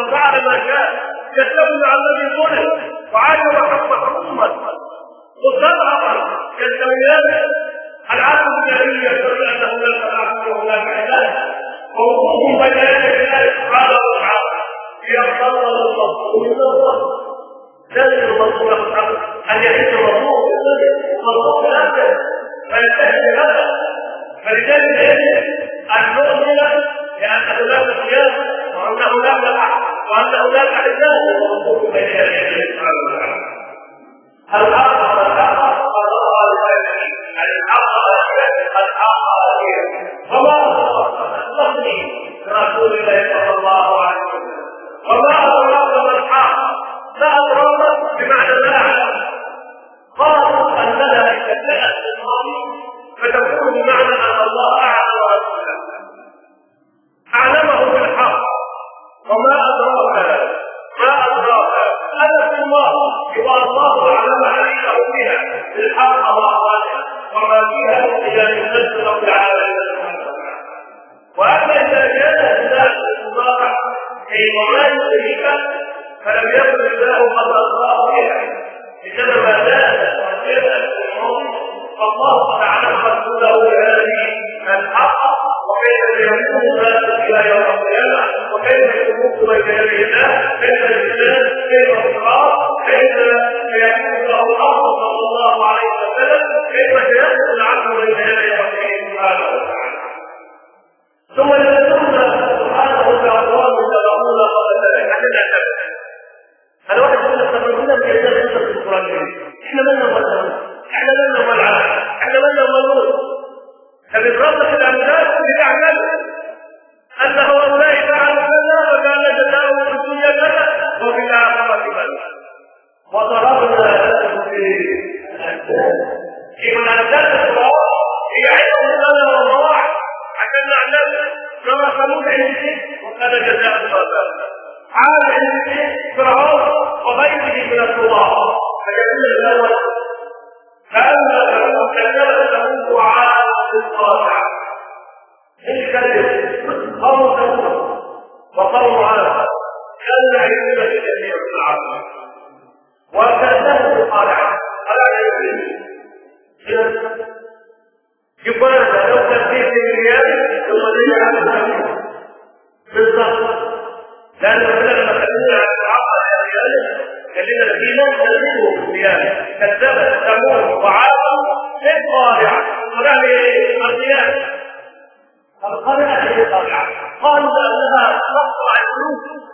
وفعل ما شاء يستولى على الذي ظلم وعاش وحب حكومة مستضعفا كالسويات العقل الجاهلية يقول انه لا تنعقل وهناك علاج ووقوفهم بين يدي الله سبحانه وتعالى ليقتضى الله لازم المطلوب ان يعيش المطلوب المطلوب لازم فينتهي بهذا فلذلك يجب ان نؤمن بان هناك قياس وان هناك حق وان هناك حساب المطلوب بين يدي الله سبحانه وتعالى الحق والحق الله الحق الحق وما لفظي رسول الله صلى الله عليه وسلم وما أدراك الحق لا أدراك بمعنى لا أعلم قالوا أنها إذا جاءت في الماضي فتكون بمعنى أن الله أعلم ورسوله أعلمه بالحق وما أدراك ما أدراك أنا في الله إذا الله أعلم عليه بها بالحق وأقواله وما فيها إلى ينزل رب العالمين واما اذا كان الله المضارع اي وما يدريك فلم يكن الله قد اصاب بها انما زاد وزاد فالله قد اعلم رسوله بهذه الحق وكيف يكون الناس الى يوم القيامه وكيف يكون بين يدي الله كيف الانسان كيف الصراط كيف يكون له الامر صلى الله عليه وسلم كيف سيسال العبد بين يدي ربه سبحانه وتعالى ثم يذكرون سبحانه باقوام سبقون قبل ذلك انا واحد يقول لك طب ربنا بيعمل قصص في القران احنا مالنا ولا احنا مالنا ولا احنا مالنا ولا فبالرد الامثال بتعمل ان هؤلاء فعلوا كذا وكان جزاؤهم في الدنيا كذا وفي الاخره كذا وضربنا لهم في الامثال في الامثال القران هي عيب لنا والله عشان نعلم كما ثمود عند وقد جزاء الصابر عاد عند فرعون وغيره من الطغاة فيقول الاول فاما فرعون كذب ثمود وعاد بالقاطعه الكذب قوم ثمود وقوم عاد كان عندنا كثير من العالم وكذبوا بالقارعه على عينه يبقى لو تنفيذ الرياض ثم تجعل بالضبط لأن ربنا لما كلمنا عن العقل الرياض كلمنا في نوع تنفيذه في الرياض كذبت ثمود وعاد بالقارعة ونحن الرياض القارعة هي القارعة قالوا أنها تقطع القلوب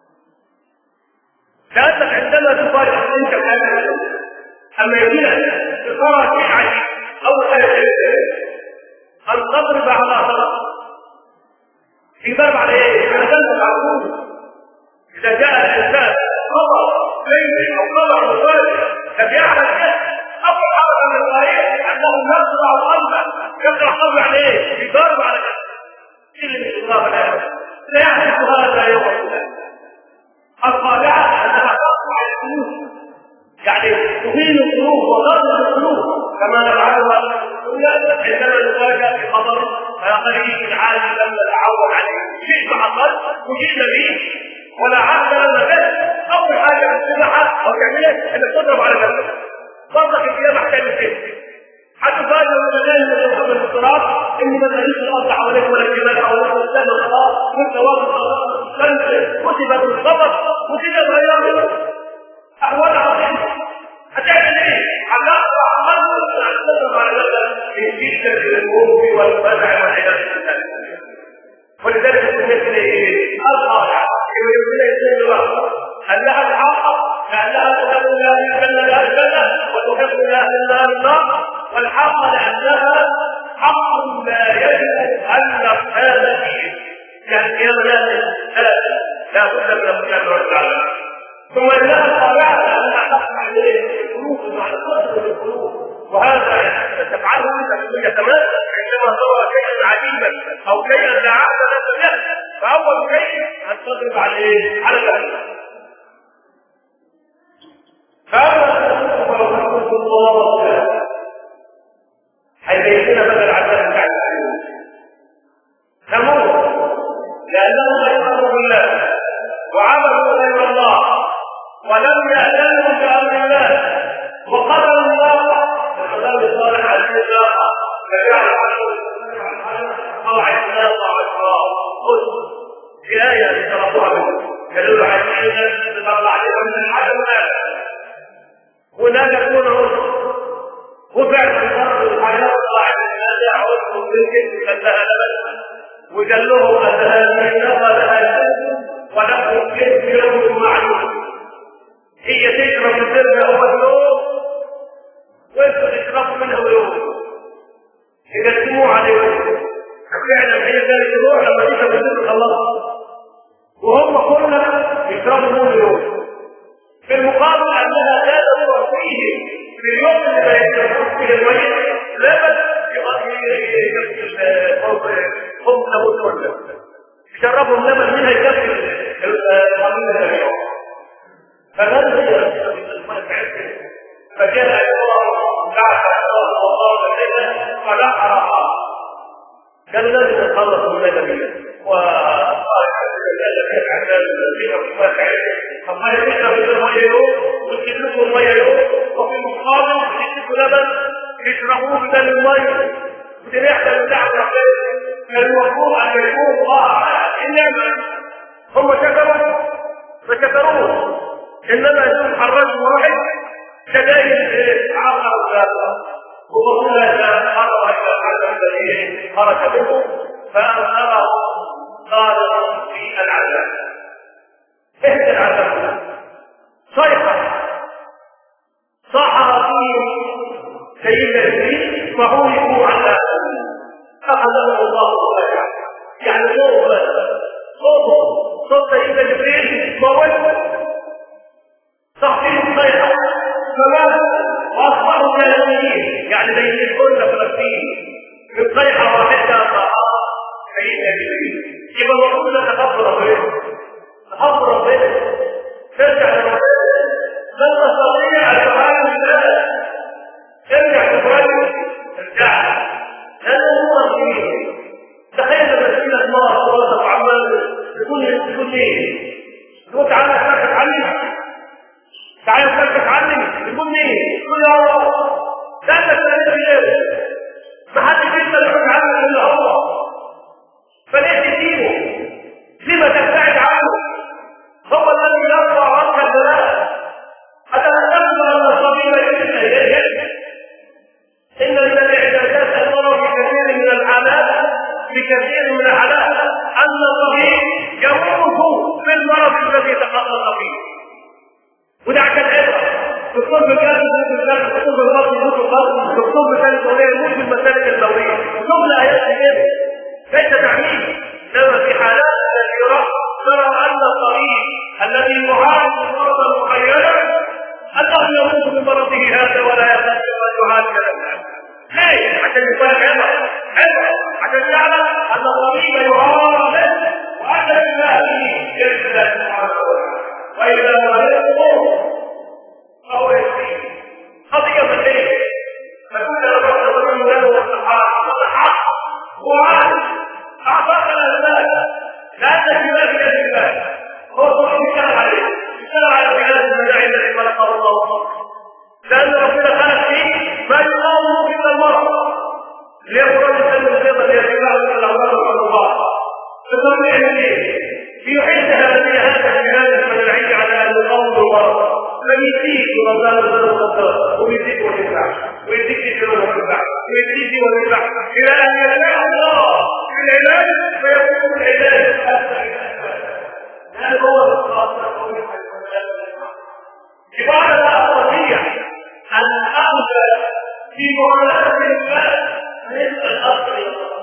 لأنك عندما تقارع أنت هذا أما يجينا تقرأ شيء عجيب أول حاجة أن تضرب على طرف في باب على إيه؟ على جنب معقول إذا جاء الإنسان خطأ ليل أو خطأ مفاجئ لم يعلم إيه؟ أول حركة من الطريق أنه يقطع قلبه يقطع قلبه على إيه؟ يضرب على جنب اللي مش الله الآن لا يحدث هذا يوم القيامة القارعة أنها تقطع القلوب يعني تهين القلوب وتضرب القلوب كما نفعلها عندما نفاجأ بخبر قريب عالي لم نتعود عليه شيء حصل وجئنا به ولا عهد لنا به اول حاجه السبعه او تعملها انك تضرب على نفسك برضك القيامه هتعمل كده هتفاجئ بالمنازل اللي قبل الصراط ان ما تجيش الارض حواليك ولا الجبال حواليك ولا السماء خلاص وانت واقف كتبت بالصبر وتجد غيرها احوال عظيمه هتعمل ايه؟ هتقطع قلبك عن تضرب على نفسك في شده الخوف والفزع والعياذ بالله ولذلك سميت ايه؟ القارعه يقول لك الوقت انها الحق لانها تحب الله الجنه لها الجنه وتحب الله النار النار والحق لانها حق لا يجب ان نقتال فيه يعني يا بنات لا بد من القيام والسعاده ثم انها الطبيعه لانها تقع القلوب مع القدر القلوب وهذا تفعله انت تمام عندما ترى شيئا عجيبا او شيئا لا عقل لك به فاول شيء ان تضرب عليه على جهنم فاما فرحمه الله حيث بدل عذاب بعد ثمود لانهم اشركوا بالله وعبدوا طلبوها منه قالوا له عايزين نطلع لكم من العدم هناك يكون عذر وفعلا مرض الحياه طلعت هذا عذر بالكذب انها لبن وقال له ان هذه النفقه لها ولكم كذب يوم معلوم هي تشرب الزرع اول يوم وانتم تشربوا منه يوم يقدموه على وجهه فعلا هي ذلك الروح لما تشرب الزرع خلصها وهم كلهم يشربوا منه يوم في المقابل انها لا تضر فيه في اليوم اللي يشربون فيه الميت لبن يغطي خبز والكل يشربهم لبن منها يكفي القليل اليوم فهذا هي فجاء الله بعد الله وقال الينا فنحرها كان لازم نتخلص من النبي وقال فما يتشرب المية يوم وتشربوا المية يوم وفي المقابل تشربوا لبن يشربوه بدل المية ودي ريحة بتاعت كان المفروض ان يكون الله انما هم شكروا فشكروه انما انهم حرجوا واحد شدائد عقل وقلنا إذا خرج الحدث الذي خرج منه فأنهره صادقا في العذاب اهدى العذاب صيحة صاحها فيه سيدنا إبليس فهولكوا على أخذه الله صيحة يعني صوت صوت صوت سيدنا جبريل موت تحصيل الصيحة فمات واصبحوا كالمسلمين يعني زي الكل فلسطين من صيحه واحده طاعه سيدنا جبريل يبقى المفروض نتخبر ربنا نخبر ربنا ترجع لربنا لن نستطيع ان نعالج الله ارجع لربنا ارجع لن نمر فيه تخيل لما تجي لك مره دراسه وعمال تكون تكون ايه؟ تقول تعالى اتنفس عني تعالى اتنفس عني تقول ايه؟ تقول يا رب لا تستنى غيره ما حدش يقدر يحكم عنك الا هو فليه تسيبه؟ لما تبتعد عنه؟ هو الذي يرفع عنك البلاء أتهتم أن الصبي يجب إن من الإعجازات المرض بكثير من الحالات بكثير من الحالات أن الطبيب يموت في المرض الذي تخصص فيه وده عشان عبرة دكتور بجد يموت بالجد دكتور بالبطن يموت بالبطن دكتور بثاني دورية يموت بالمسالك الدورية شغل آيات كده ليس تعميم انما في حالات كثيرة ترى أن الطبيب الذي يعالج مرضا معينا أنه يموت بمرضه هذا ولا يزال أن يعالج الناس ليه؟ عشان يكون عبرة عبرة عشان يعلم أن الطبيب يعالج وأن لله يجب الله سبحانه وتعالى وإذا مرضت فهو يشفيه قضية من ليه؟ فكل ربط رجل له والصحابة والصحابة وعالج أعطاك الأسباب لأن الشباب بيد الله هو صحيح يشتغل عليه يشتغل على بلاد المداعي التي خلقه الله لأن ربنا خلق فيه ما يقاوم من المرض ليقول الإنسان البيضة ليتبع من الأمراض والأمراض فتقول يعمل إيه؟ ليحد هذه هذا الجهاز المداعي على أن يقاوم المرض فيديك رمضان الغدر والصدر ويديك ويدفع ويديك يشرب ويدفع ويديك ويدفع الى ان يدفع الله في العلاج فيكون العلاج هذا هو عبارة لا أستطيع أن أخذ في معاملة الله مثل الأصل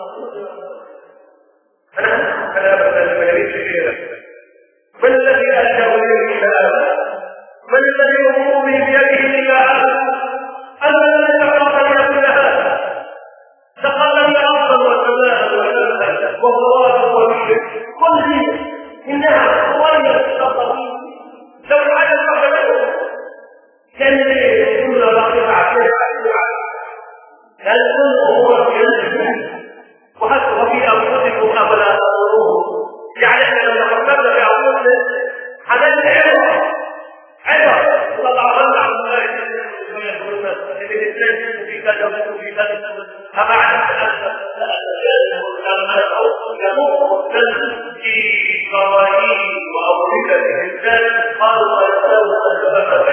أنا أنا أبدا ما يريد كثيرا من الذي أتى إلى هذا من الذي يقوم بيده الا هذا انا الذي تقبل كل هذا تقبل افضل والسماء والسماء والضوابط والمشرك كل شيء انها قويه تقبل لو العدد قبله كان يقول له لقد عافيت هل كل هو في وحتى وفي انفسكم افلا تنظرون يعني احنا لو تفكرنا في انفسنا حدث عبره عبر صلى الله عليه وسلم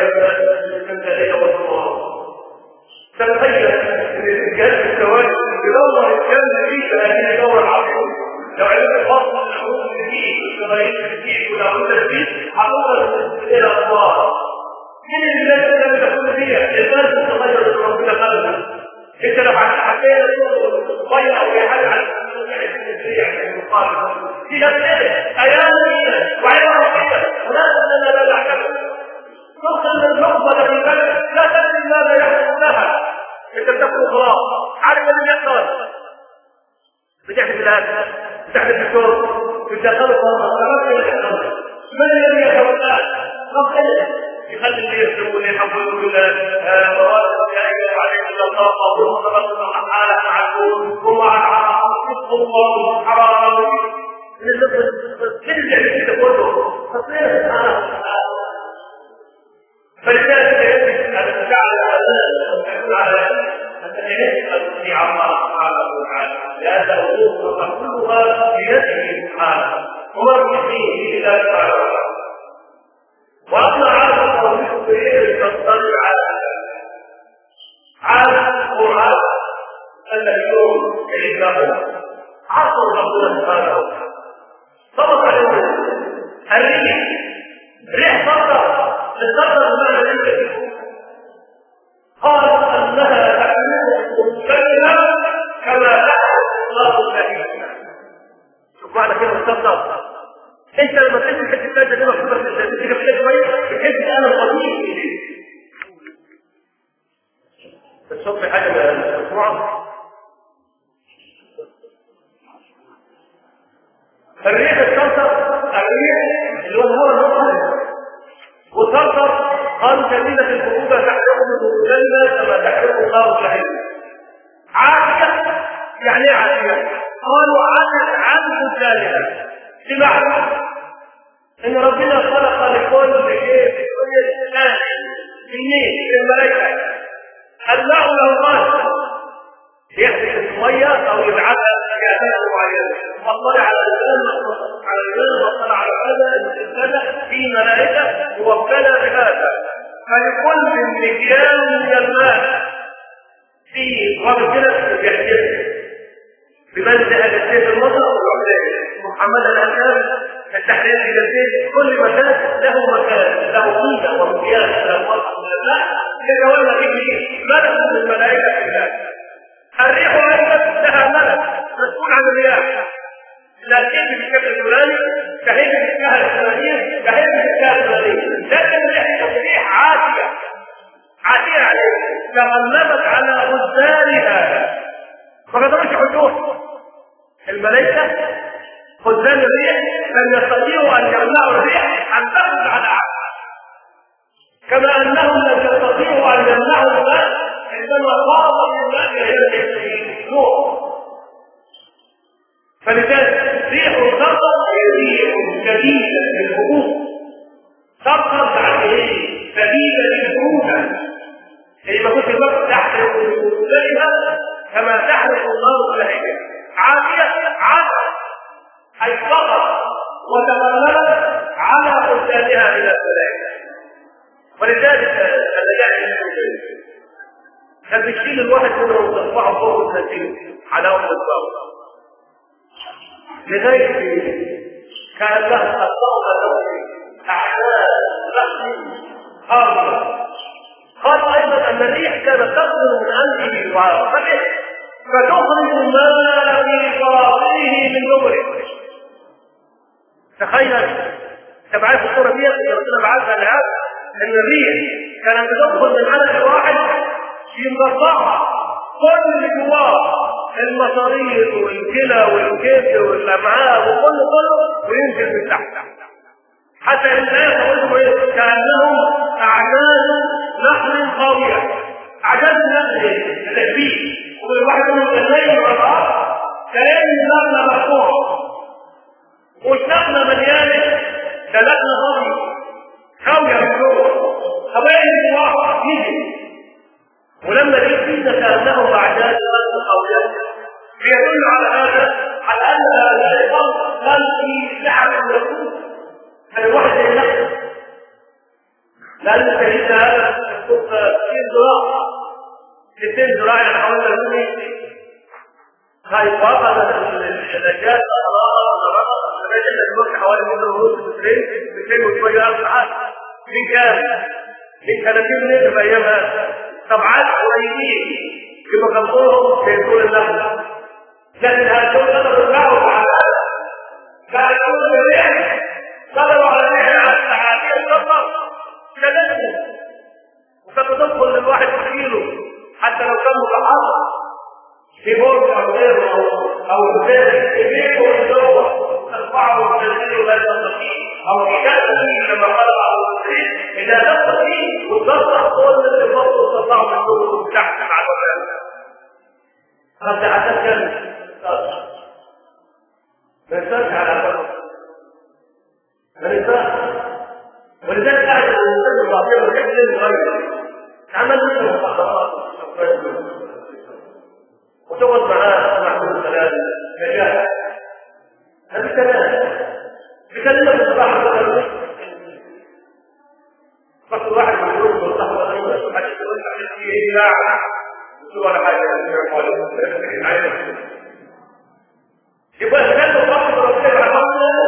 الاسكندريه والصومال تخيل ان الرجال السواد يدور الكلام في هذه الدوره العظيمه لو عرفت فصل الحروف الجديد والشرايين الجديد والعروض الجديد هتوصل الى الله من البلاد اللي تكون فيها الناس تتغير من ربنا خلقها انت لو حكيت ضيع او في حاجه عن في نفسه ايام وعلى ربنا ولا اننا لا نحكم تصل للنقطه في البلد لا تدري ماذا يحدث لها انت بتاكل خلاص عارف اللي بيحصل بتحدث الان بتحدث الشرب بتدخل من الذي يتولى قبل يخلي اللي يسلموا اللي يحبوا يقولوا مواد عليك الطاقه ومصطفى حاله مع الكون ومع الله حرام ترجع لكده كله تصير سبحانه وتعالى فلذلك يجب ان تجعل على على ان يجب ان الله سبحانه وتعالى لان الامور كلها بيده سبحانه وما فيه الا سبحانه واما عاد التوفيق بايه تنطلق على عاد القران الذي يوم عنده عصر ربنا سبحانه وتعالى طبق عليه الريح ريح صدر الصدر بمعنى ذلك قال انها تحمل مختلفه كما تحمل الله الذي شوف معنى كلمه الصدر انت لما تجي الحته الثالثه دي مكتوبه في الستاتستيك في شويه بتحس انا القديم الصبح حاجه مسموعه الريح الصلصه الريح اللي هو الهواء النقل والصلصه قالوا جميله الخروج تحرقه المسلمه كما تحرق الله الشهيد عافيه يعني ايه عافيه؟ قالوا عافيه عن مسالمه بمعنى ان ربنا خلق لكل شيء في كل انسان منين الملائكه الله له راس يحدث الميه او يبعثها في اهداف معينه واطلع على الانسان على الانسان واطلع على هذا الانسان في ملائكه موكله بهذا فلكل مكيال من الماء في ربنا يحدث بمنزل السيف المطر محمد الأسلام التحرير في البيت كل مكان له مكان له قيمة ومقياس له وقت لا يتولى به ملك من الملائكة في الله الريح أيضا لها ملك مسؤول عن الرياح لا تجي بالشكل الفلاني كهيئة الجهة الفلانية كهيئة الجهة الفلانية لكن الريح عاتية عاتية عليه تغلبت على غزالها ما قدروش يحطوه الملائكة خزان الريح لم يستطيعوا ان يمنعوا الريح عن تخرج على عقل كما انهم لم يستطيعوا ان يمنعوا الماء عندما فاض الماء الى نور فلذلك ريح الخطر ريح شديده للهبوط تخرج عن ايه؟ شديده للبروده زي ما كنت الوقت تحرق زيها كما تحرق النار الملائكه عافيه عافيه أي فقط وتمرمت على قدامها إلى الملائكة ولذلك النجاح كان بيشيل الواحد منهم وتصبحه فوق النسيم على أم الصوت لغاية كأنها أصاب له أحداث لحم خاصة قال أيضا أن الريح كانت تخرج من أنفه وعرفته فتخرج الماء في فراغه من دبره تخيل انت معايا في الصوره دي اللي ربنا بعثها لهذا ان الريح كانت بتدخل من عدد واحد في مربعها كل اللي جواه المصارير والكلى والكبد والامعاء وكل كله وينزل من تحت حتى الناس يقولوا ايه كانهم اعجاز نخل خاويه اعجاز النخل التكبير وكل واحد منهم يتنين مرات كلام النخله مفتوحه والنخلة مليانة ثلاثة غرب خاوية من جوه خبائل واحد يجي ولما جيت كأنه أعداد الأرض خاوية بيدل على هذا على أن هذا الأرض لم في سعة الوجود الواحد النخل لأن سيدنا هذا مكتوب 60 ذراع 60 ذراع يعني حوالي 80 هاي فقط الرجال الرجل الملك حوالي مليون ونص مترين 200 وشوية ألف ساعات من كام؟ من 30 متر أيامها طبعات قليلين كما خلقوهم سيكون الله لكن هذول قدروا يرجعوا على كان يقول الريح قدروا على الريح على السعادية الكبر كذلك وكانت تدخل للواحد كيلو حتى لو كان متحرك في برج او غيره او او يبيعه ويدور ترفعه وتنزله لا تستطيع او يكفي كما قال بعض المسلمين اذا تستطيع وتضغط كل اللي فوق تطلعه من فوق تحت مع الوزن فانت هتتكلم ما ينفعش على فرق ما ينفعش ولذلك قاعد الانسان الواقعي وكيف يغير عمل منه مخاطرات وتقعد معاه معه الكلام نجاح هذا كلام بكلمة الصباح مثلا فصل واحد مجنون من صحبة غريبة حديث يقول لك فيه لا ولا حاجة يبقى كان فقط ربنا على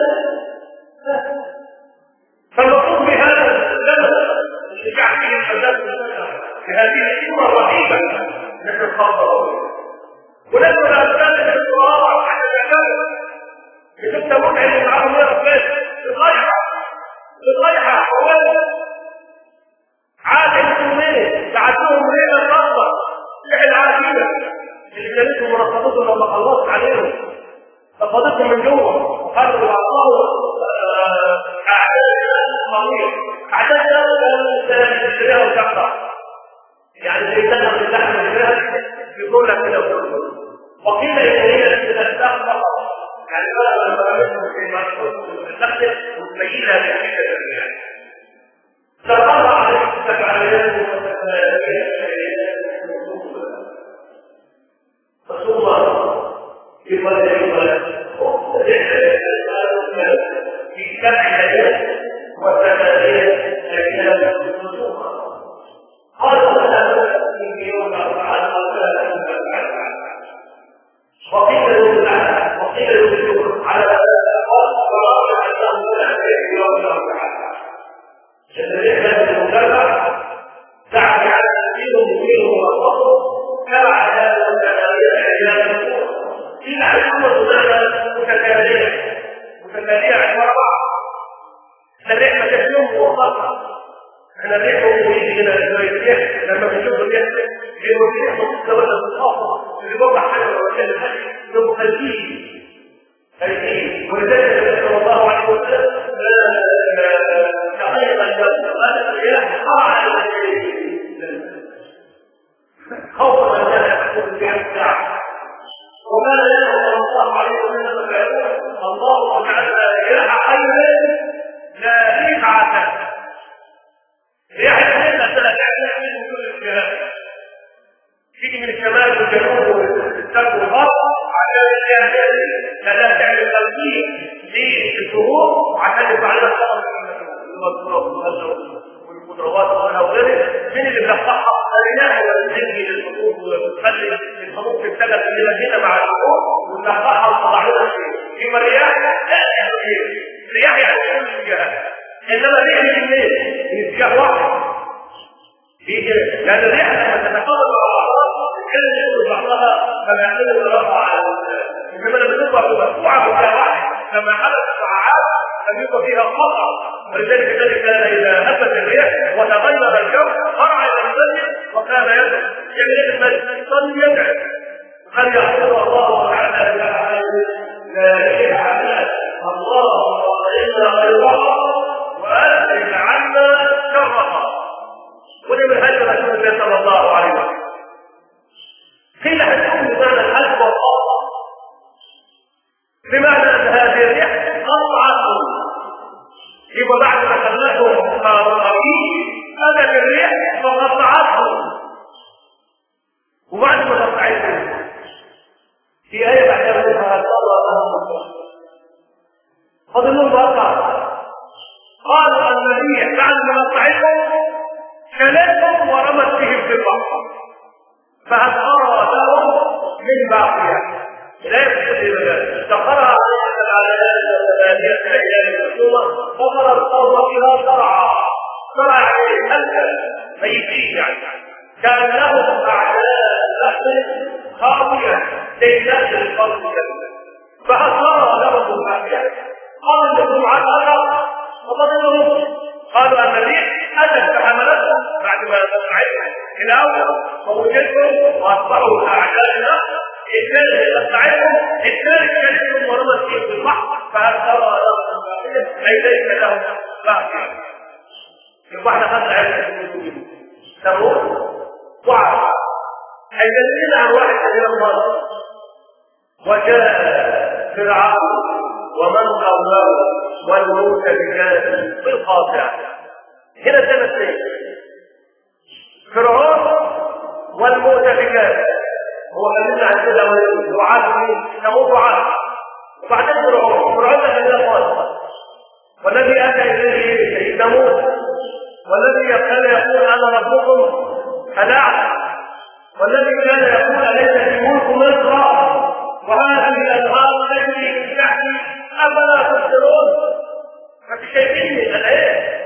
فالمطلوب بهذا الزمن الشجاع فيه الحدث بهذه الصورة الرهيبة نحن نخاطر ولكن الأسباب في الصراع على الأجل بتبقى متعب اللي معاهم يا رب بتضيع بتضيع أولا عاد المسلمين بعتوهم ليلة الرابطة لحل العاجلة اللي كانتهم مرتبطهم لما خلصت عليهم فقدتهم من جوه وخرجوا الله أعداد أعداد تشتريها وتقطع يعني زي تنهر اللحم الجهل يقول لك كده وقيل ان هي تتدخل فقط يعني بقى لما تدخل وتبينها بحاجه تقرر عليك التفعيلات رسول الله في قدر في سبع ليال وثمانية أيام قال في يوم أربعة وقيل له بالعكس وقيل له بالشكر على قال ورابع أنه لا في يوم أربعة الرحلة المتابعة تعب على كثير منهم والفضل تبع هذا الثمانية أيام في العلومة معنى متتالية متتالية عبارة الرحلة كثير وفضل احنا الريح هو يجي هنا الريح لما بنشوف الريح بيقول الريح ممكن ولا الصافة اللي بوضع حاجة ولا الحاجة يبقوا خلفيه خلفيه ولذلك النبي صلى الله عليه وسلم تقيم قال الرياح قرع خوفا من ان تكون في الساعة وما لا صلى الله عليه وسلم الله جعل الرياح خيرا لا ريحة يعني احنا ثلاث اعلام من كل الكلام تيجي من الشمال والجنوب والسب والغرب عشان تعمل ثلاث اعلام قلبيه للشهور عشان يبقى عليها والخضروات وغيره من اللي بيقطعها الرياح والزنجي للحبوب وتخلي الحبوب تشتغل في المدينه مع الحبوب وتقطعها وتطلع لها شيء في الرياح لا يعني الرياح يعني كل الاتجاهات انما الريح من منين؟ من اتجاه واحد في لان الريح لما تتقابل مع بعضها كان يقول بعضها كما يعمل الرفع انما لما تبقى مرفوعه باتجاه واحد كما حدث مع عاد لم يبقى فيها خطا ولذلك ذلك كان اذا هبت الريح وتغير الجو فرع الى المسجد وكان يدعو يعمل ايه المسجد؟ يصلي يدعو هل يحفظ الله تعالى لا ريح على اللهم انا غيرها وأنزل عنا شرها وده من هدي رسول الله صلى الله عليه وسلم قيل هتكون بمعنى الحلق والقاطع بمعنى ان هذه الريح قطعته يبقى بعد ما خلته قوي أتت الريح فقطعته وبعد ما قطعته في آية بعدها منها الله فضل الله قالوا أن المسيح بعد ما قطعتهم شالتهم ورمت بهم في البحر فهل ارى لهم من باقيه لا يقصد سخرها عليها العلامات وثمانية أيام مسلومة فقر الأرض فيها زرعا زرع عليه ألفا ميتين يعني كأنهم أعداء لحم خاوية ليلات الفرد فأصار لهم باقية قال لهم على الأرض فضلوا قالوا أن الريح أتت فحملتهم بعد ما نزعتها إلى أول فوجدتهم وأصبحوا أعدائنا الثالث يقطعهم الثالث كان ورمت فيه في البحر فهل ترى لهم أي ليس لهم باقية يبقى احنا خدنا علم ثمود وعد هيدلنا عن واحد من المرض وجاء فرعون ومن قبله والمؤتفكات بالقاطعة هنا تمثل فرعون والمؤتفكات هو كلمنا عن كده وعاد مين؟ ثمود وعاد وبعدين فرعون فرعون ده كان قال والذي اتى اليه ثمود والذي كان يقول انا ربكم فدعا والذي كان يقول اليس في ملك مصر وهذه الانهار تجري من تحتي افلا تبصرون ففي شايفين من الايه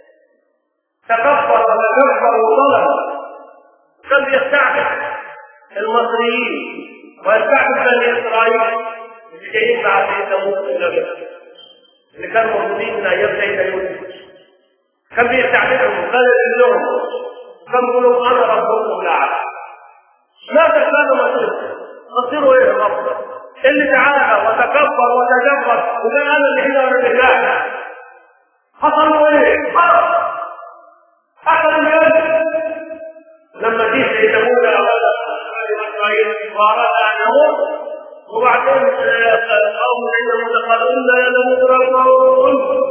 تكبر وتكبر وطلب كان يستعبد المصريين ويستعبد بني اسرائيل اللي جايين بعد سيدنا موسى النبي اللي كانوا موجودين من ايام سيدنا يوسف كان بيستعبدهم قال لهم كم يقولوا انا ربكم الاعلى ماذا كان مصيره؟ مصيره ايه الرب؟ اللي تعالى وتكبر وتجبر وقال انا اللي هنا وانا اللي هناك حصل له ايه؟ حرب اخذ الجنة لما جه سيدنا موسى واراد ان يموت وبعدين قوم سيدنا موسى قالوا انا لمدركون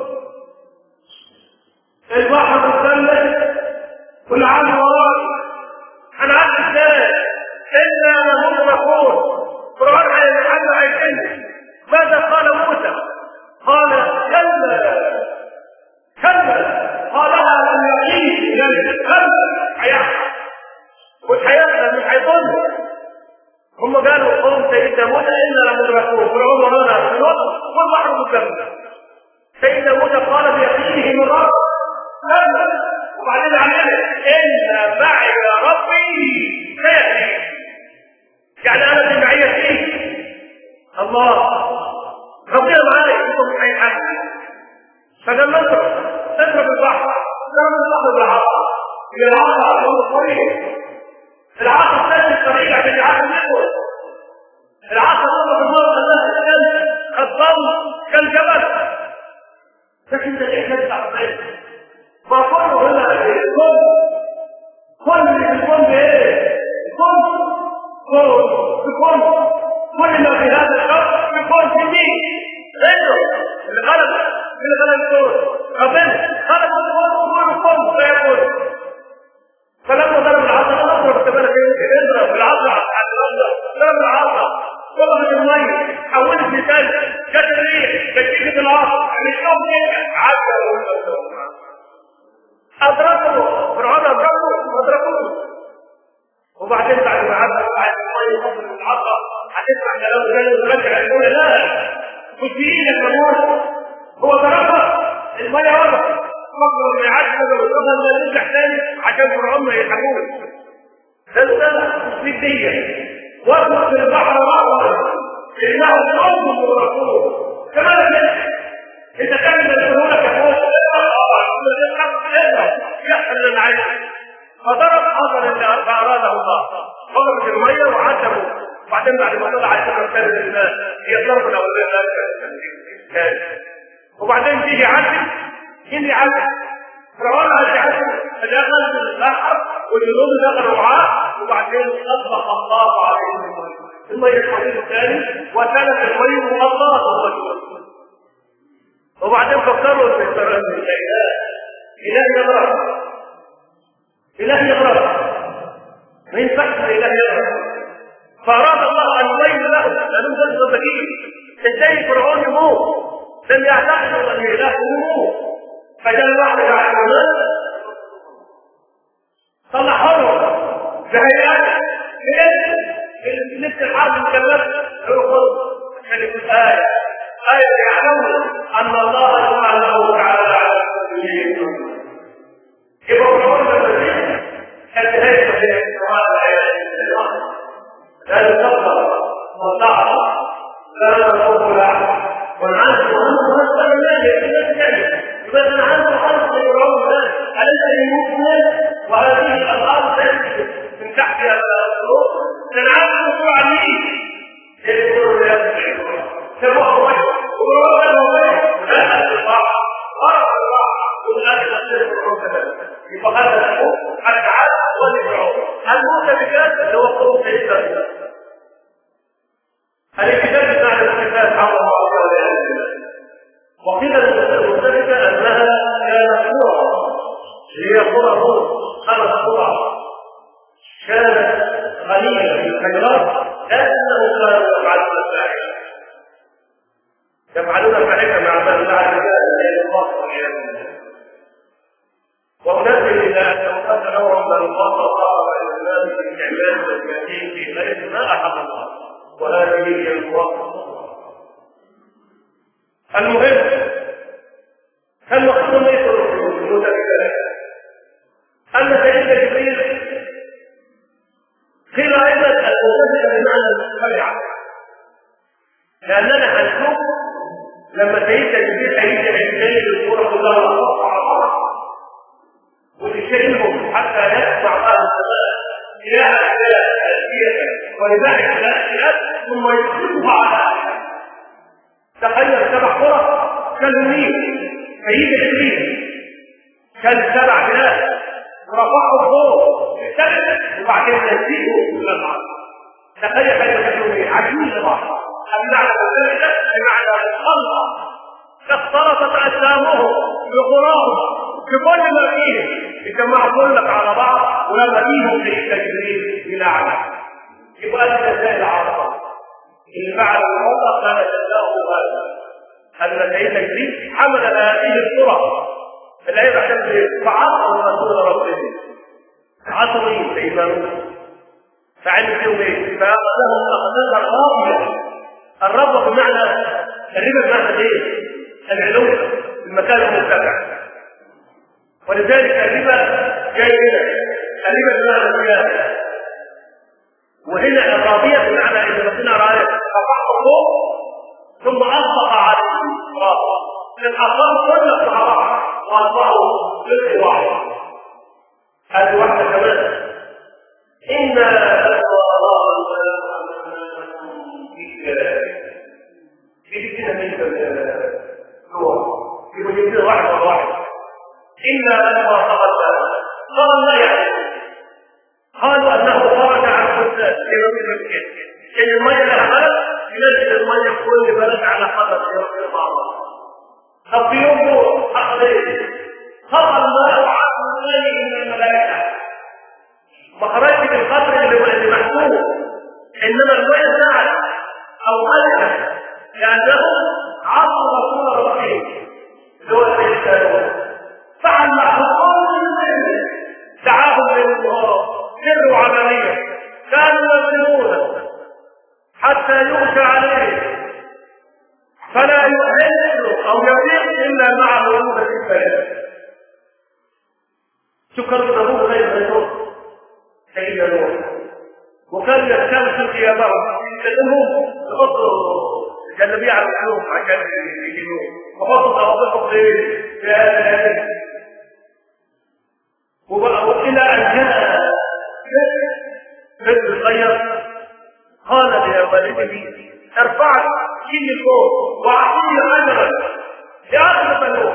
البحر مثلث والعالم وراي انا عارف ازاي انا لمدركون فرعون هيتحدى هيتكلم ماذا قال موسى؟ قال كلا كلا قالها لم يعيش كلا هيحصل والحياة مش هيضل هم قالوا قوم سيدنا موسى انا لمدركون فرعون ورانا في الوقت والبحر قدامنا سيدنا موسى قال بيقينه من رب كلا وبعدين علمنا ان معي ربي سيهدي يعني انا في معيتي الله ربنا معايا انتم مش هيحاسب فلما نضرب نضرب البحر نضرب البحر بالعصا بالعصا هو الطريق العصا تنزل الطريق عشان يعرف يدخل العصا تضرب النار خلاها تتكلم خطام كالجبل لكن ده الاحساس بتاع ما كله هنا الكون كل اللي في الكون بايه؟ الكون يكون كل ما في هذا الشخص يكون في مين؟ انه اللي خلق اللي خلق الكون ربنا خلق الكون وكل الكون فيكون فلما ضرب العصا اضرب كمان اضرب بالعصا على الارض ضرب العصا ضرب المي حولت لثلج جت الريح بتجيب العصا يعني اليوم كده عدى أدركه فرعون أدركه أدركوه وبعدين بعد ما عدى بعد ما يخرج من العصا هتسمع كلام رجل رجع يقول لا مش بايدك ممنوع هو ضربها المية ورا فكر انه يعدي بدل الرجل ما يرجع تاني عشان فرعون ما يلحقوش ده ده مش بدية واقف في البحر مرة انه صوت ورسول كمان كده انت كان مسؤولك يا موسى يحصل اللي عايزه فضرب حضر اللي اراده الله ضرب في الميه وعتبه وبعدين بعد ما طلع عشان الثالث الماء هي الضرب الاولاني وبعدين تيجي عدل يجي عدل فرعون عدل عدل فدخل في البحر والجنود دخلوا معاه وبعدين اطبق الله عليهم الميه الحديث الثاني وسلك الميه والله الرجل وبعدين فكروا في السلام الاله اله يضرب اله يضرب ما ينفعش الاله يضرب فاراد الله ان يبين له لانهم كانوا صدقين ازاي فرعون يموت لم يعتقدوا ان الاله يموت فجاء الواحد على الناس صلحوا له بهيئات من نفس الحرب المكلف يقول عشان يقول آية آية يعلمون أن الله سبحانه وتعالى على كل شيء يبقى قلنا المسيح كانت هيئة في السماء الآيات لا تكبر وطاعة لا تقول والعنف وأنت أكثر من ذلك إلا بذلك يبقى العنف خلق فرعون أليس يموت وهذه الأرض تنزل من تحتها الأرض العنف مشروع عليه يذكر ويذكر سبحه وهو لا استطاع غرق الله والآن تصير فرعون كذلك يبقى هذا الحكم العدل والفرعون المؤتفكات اللي هو قوم سيدنا الاتفاق بمعنى الاتفاق على الله وقيل المختلفة أنها كانت قرى هي قرى هود خمس قرى كانت غنية في الخيرات لكنهم كانوا يفعلون الفاحشة يفعلون الفاحشة مع من لا الرجال الله وننزل إلى أنه قد نوع من الله وقال الإسلام في الإعلان والتأكيد في غير ما أحب الله وهذه هي الواقع المهم المقصود ليس الوجود أن سيدنا جبريل قيل أيضا المتفق بمعنى المتبعة لأننا هنشوف لما سيدنا جبريل هيجي عندنا الصورة كلها وتشيلهم حتى يسمع أهل السماء إلى أشياء ولبعض الأشياء ثم يطلقها على تخيل سبع قرى كالمين سيد العلمين كان سبع بلاد ورفعوا فوق السبع وبعدين نزلوا كل الارض تخيل كيف تكون ايه عجوز لبعض المعنى الثالث بمعنى الخلق اختلطت اجسامهم بقراهم بكل ما فيهم يجمعوا كلك على بعض ولما فيهم سيدنا جبريل الى عدد يبقى انت زي العرب اللي فعل الوضع كان جزاؤه هذا ان سيدنا جبريل حمل هذه الصوره العيب عشان فعصوا رسول ربه عصوا ايه سيدنا نوح فعمل فيهم ايه؟ فاخذهم اخذتها الرابيه الرابه بمعنى الربا بمعنى ايه؟ العلو المكان المرتفع ولذلك الربا جاي هنا الربا بمعنى الزياده وهنا الرابية بمعنى ان ربنا رأى رفعه فوق ثم اطلق عليه راسه الاطراف كلها مع بعض واطلقوا جزء واحد هذه واحده كمان انا الله في كده من هو يقول يجيب واحد ورا واحد انا لما تقدم قال لا يعني قالوا انه خرج عن حسان في يوم المسجد ان الميه الاحمر ينزل الميه في كل بلد على قدر في بعض طب في يوم دور حصل ايه؟ خطا الماء وعاد الماء من الملائكه ما خرجت القدر اللي محسوب انما الماء زعل او ملك لانه عصوا رسول ربهم اللي هو سيدنا فعل معهم دعاهم للنهار سر وعملية كانوا يظلمون حتى يغشى عليه فلا يحل او يضيق الا مع مولودة البلد شكر له خير نوح سيدنا نوح وكان يستمسك يا مرة يكلمهم يحطوا الجلابية على الحلوم عشان يجيبوه وحطوا توضيحهم في هذا الهدف والى ان جاء ابن الخير قال لوالده ارفع شيل فوق واعطيه اجرا لاخر بنوه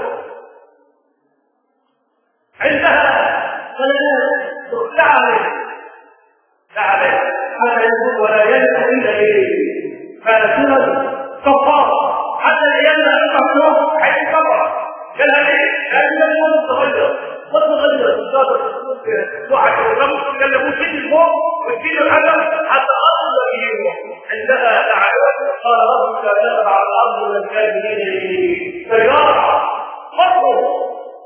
عندها فلا عليه لا عليه حتى يقول ولا يلد الا ايه فاسنه كفاره حتى العيال لا تفهم حيث كفر قال لها ليه؟ لان الامور تغير وتغير الصادق واحد وخمس قال له شيل فوق وشيل العلم حتى اصل فيه عندها تعالى قال ربك يتبع الارض من الكافرين سيارة مروا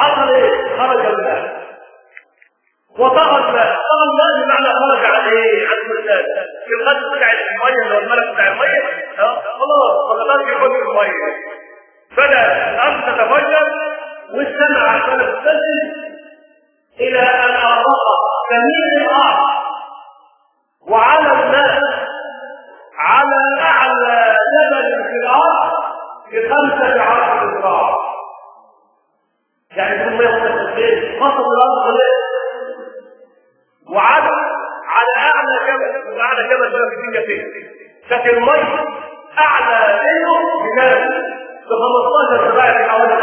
حصل ايه؟ خرج الماء وطغى الماء طغى الماء بمعنى خرج عن ايه؟ عن المرتاد في القدر بتاع الميه اللي هو الملك بتاع الميه خلاص ما قدرش يخرج الميه بدا الارض تتفجر والسماء عشان تستسلم الى ان اغرق جميع الارض وعلى الماء على اعلى جبل في الارض بخمسه عشر ذراع يعني كل ما يخرج الليل خطب الارض خلاص وعد على اعلى جبل اعلى جبل بقى في الدنيا فين كانت الميه اعلى منه بكام؟ ب 15 ذراع في حوالي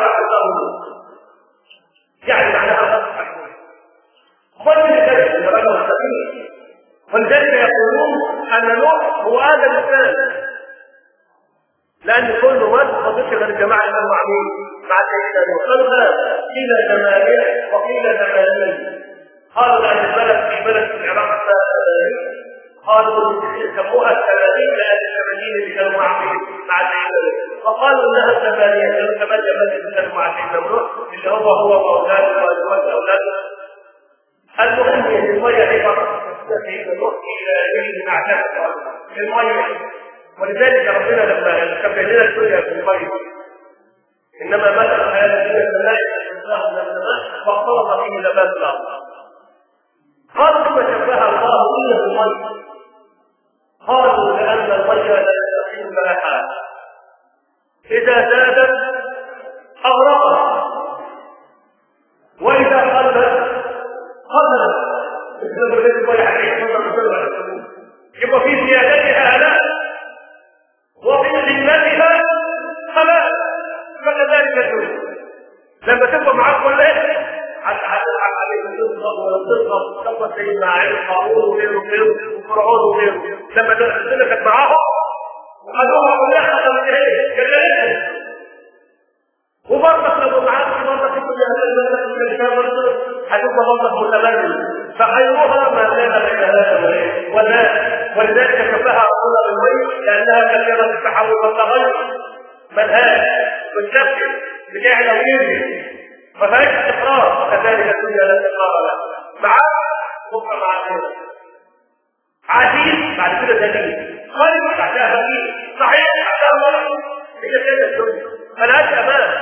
يعني معناها ميه الجبل يا رجل مستقيم ولذلك يقولون ان نوح هو ادم الثاني لان كل مات ما فضلش غير الجماعه اللي كانوا معمول مع سيدنا نوح قالوا لا قيل ثمانيه وقيل ثمانين قالوا لان البلد في بلد في العراق قالوا سموها الثمانين لان الثمانين اللي كانوا معمول مع سيدنا نوح فقالوا انها الثمانيه كانوا ثمانيه بلد اللي كانوا مع سيدنا نوح اللي هو هو واولاده وازواج اولاده المهم ان الميه عباره سيدنا نوح الى جيل معتاد الميه ولذلك ربنا لما شبه لنا الدنيا في الميه انما مثل هذا الدنيا كماء شبهه من السماء فاختلط فيه نبات الارض قالوا ثم شبهها الله الا بالميه قالوا لان الميه لا تستقيم لها حال اذا زادت اغرقت واذا قلت قلت يبقى في زيادتها هلاك وفي قلتها خلاص فكذلك الدنيا لما تبقى معاك ولا ايه حتى هتلعب عليك تضرب ولا تضرب تبقى سيدنا عين قارون وغيره وغيره وفرعون وغيره لما الدنيا كانت معاهم وخدوها كلها خدمت ايه؟ جلالتها وبرضك لو معاك برضك كل هذا الملك هتبقى برضك متمرد فخيرها ما كان بين هذا ولا ولذلك كفاها رسول بالميت لانها كثيره التحول والتغير ملهاش والشك بتعلى وينزل ما فيهاش استقرار وكذلك الدنيا لا استقرار لها معاك بكره مع غيرك عزيز بعد كده دليل خالد تحتها فقير صحيح تحتها مرض هي كده الدنيا ملهاش امان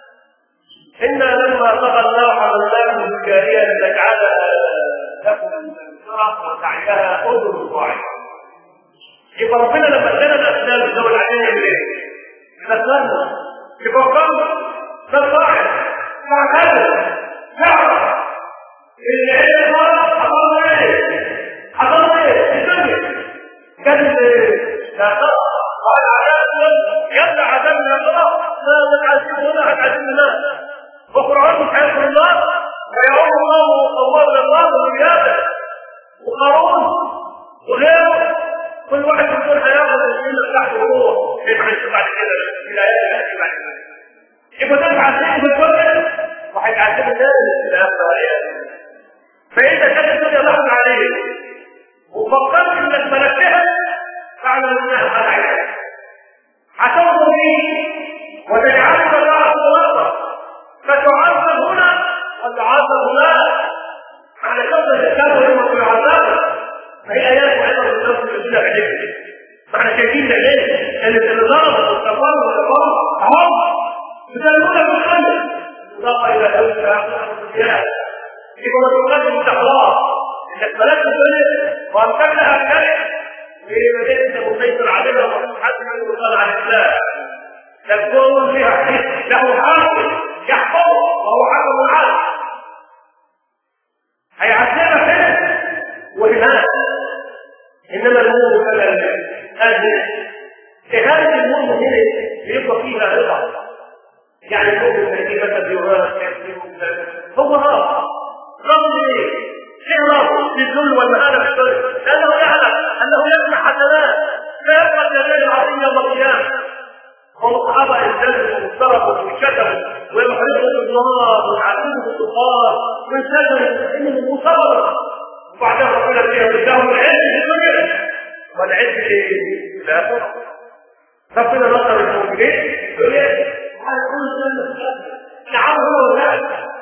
إنا لما طغى الله حملناكم الجارية لنجعلها لكم تذكرة وتعيها أذن واعية. يبقى ربنا لما ادانا الأسباب اللي هو العين إليه ذكرنا يفكرنا ده صاحب فعلا يعرف اللي عين مرة حصل ايه؟ حصل ايه؟ الدنيا كانت لا تقع والعذاب يبدا عذابنا الله لا نتعذبنا هتعذبنا وفرعون مش هيذكر الله ويعود الله الله الله وزياده وقارون وغيره كل واحد يكون هياخذ القيمه بتاعته هو يدعي بعد كده في الايات اللي بعد كده يبقى ده تعذيب في الدنيا وهيتعذب الناس في الاخره فاذا كانت الدنيا لحظه عليه وفكرت انك ملكتها فاعلم انها خدعتك هتنظر فيه وتجعلك الله وقتا فتعذب هنا وتعذب هناك على كثرة الكتاب يوم في العذاب فهي آيات وعظة للنفس الذين عليهم فاحنا شايفين ليه؟ ان اللي ضرب والكفار والكفار هم يسلمون بالخمر اضافه الى ذلك الزياده يبقى ما تقدم التقوى انك ملكت الدنيا وامسكتها الكلمه في مدينه مسيطر عليها وحتى من قال عن الاسلام تكون فيها حديث له حاكم يحكم وهو حكم عادل هيعذبك هنا وهناك انما المؤمن كما هذه إهانة المؤمن هنا بيبقى فيها رضا يعني المؤمن الذي مثلا بيراه هو راضي راضي ليه؟ ليه راضي للذل والمهانة في الدنيا؟ لأنه يعلم أنه يسمع حسنات فيبقى الجلال العظيم يوم القيامة هم الصحابة التزموا واضطربوا وشتموا ويحرقوا بالنار ويعذبوا بالسلطان وانسجنوا انهم وصبروا وبعدها ربنا فيها اداهم العلم في الدنيا والعلم في الاخره ربنا نصر المؤمنين يقول ايه؟ هيقول نعم هو لا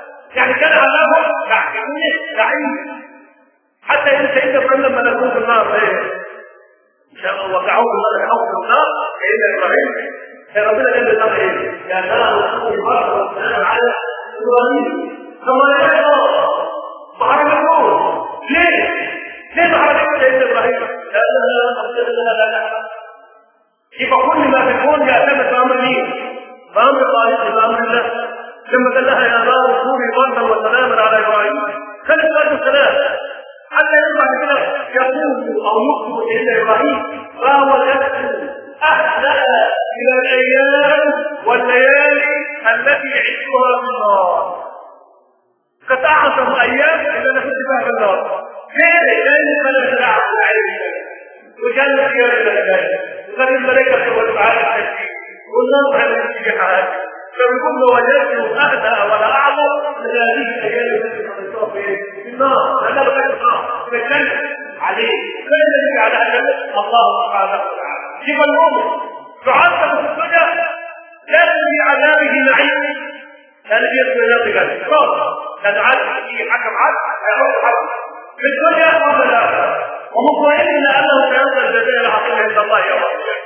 يعني كان عذابهم تحكمونه سعيد حتى ان سيدنا ابراهيم لما لقوه في النار ايه وقعوه النار يحوه في النار سيدنا ابراهيم كان ربنا قال للنار ايه؟ يا نار كوني بردا والسلام على ابراهيم ثم لا ما حرمتوه ليه؟ ليه ما حرمتوه سيدنا ابراهيم؟ لا لا لا لا لا لا لا يبقى كل ما في الكون يعتمد بامر مين؟ بامر الله بامر الله لما قال لها يا نار كوني بردا وسلاما على ابراهيم كانت برضه السلام حتى يطلع كده يقول او يخطب الى ابراهيم راودته اهلا الى الايام والليالي التي عشتها في النار كانت اعظم ايام اللي انا كنت فيها في النار ليه؟ لان الملك العبد عليه وكان خيار الملائكه وكان الملائكه تقول تعالى التكفير والنار على الاتجاهات فبيقول له وجدته اهدى ولا اعظم من هذه الايام التي قضيتها في النار لانها بغير النار بتتكلم عليه فين الذي على اجل الله سبحانه وتعالى يبقى المؤمن تعذب في الدنيا لكن في عذابه نعيم لان بيدخل الى بجد لان عدل في حكم عدل هيروح حكم في الدنيا قبل الاخره ومطمئن انه سيلقى الجزاء العظيم عند الله يوم القيامه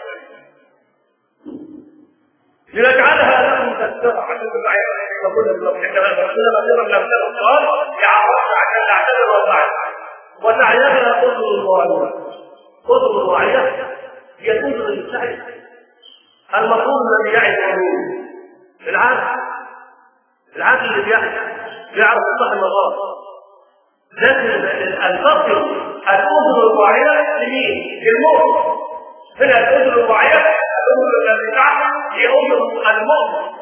لنجعلها لكم تذكرة حتى تبقى يقول احنا ربنا مثلا لم تكن السؤال يعرف عشان نعتذر ونعتذر وسعيها اذن الواعية اذن الواعية هي الاذن المساعدة المفروض الذي يعي الامور العادل العادل اللي بيعرف يعرف الصح من الغلط لكن الفصل الاذن الواعية لمين؟ للمؤمن هنا الاذن الواعية الاذن التي تعرف هي اذن المؤمن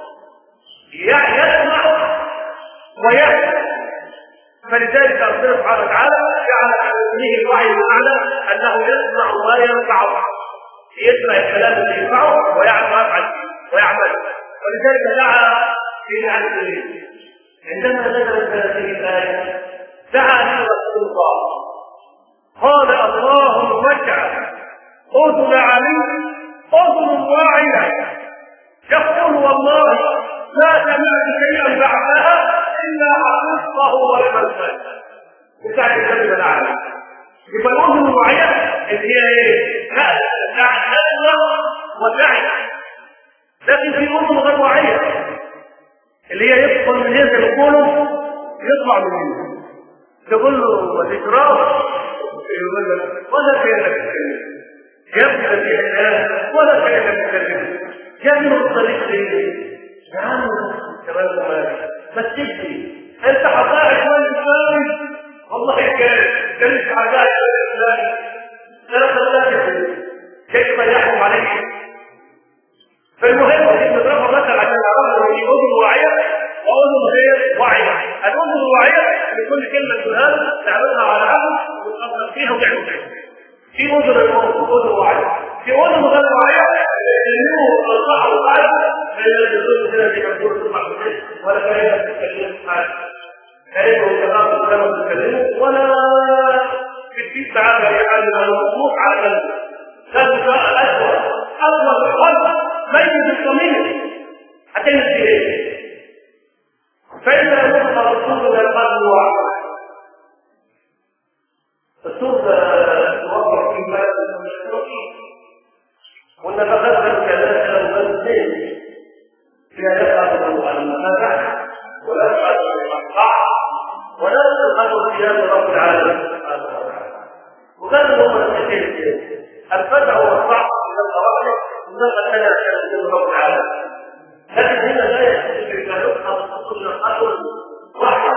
يسمع ويسمع فلذلك ربنا سبحانه وتعالى جعل فيه الوعي بمعنى انه يسمع ما ينفعه يسمع الكلام الذي ينفعه ويعمل ويفعل ويعمل ولذلك دعا في عن عندما نزلت هذه الايه دعا له رسول الله قال اللهم اجعل اذن علي اذن واعيه يقول والله ما سمعت شيئا بعدها الا حفظه والمنفذ بتاعت الكلمه الاعلى يبقى الاذن الواعيه اللي هي ايه؟ لا تعتذر وتعي لكن في اذن غير واعيه اللي هي يدخل من هنا يقوله يطلع من هنا تقول له ما تشربش يقول لك ولا كانك تتكلم يبدا في الناس ولا كانك تتكلم جابوا الطريق ليه؟ يا عم كمان زمان ما تجري انت حضارك وين تساوي والله كان كان مش حضارك وين تساوي ثلاث ثلاثة كيف يحكم عليك فالمهم ان نضربها مثلا عشان نعرفها هي اذن واعيه واذن غير واعيه الاذن الواعيه لكل كلمه تقولها تعملها على عقل وتفكر فيها وتعمل فيها في اذن الموت اذن واعيه في اذن غير واعيه انه الصح والعدل فلا يدخل هنا في مجهول المعبودين ولا كلمه تتكلم حاجه كلمه كلام كلام تتكلم ولا بتجيب تعالى يا حاجه مطلوب على قلبه قلبك الاسود اسود القلب ميت الصميم حتى ينزل فإذا نطق الرسول من القلب وعقل الصوت توقف في بلد المشروعين ونتقدم كذلك المنزل فيها يفعل المنافع ولا يفعل المقطع ولا يفعل قيام رب العالمين سبحانه وتعالى وكان هو المسكين الفتح والصعب من القواعد انما كان يشهد رب العالمين لكن هنا لا يحتاج الى نقطه كل خطوه واحده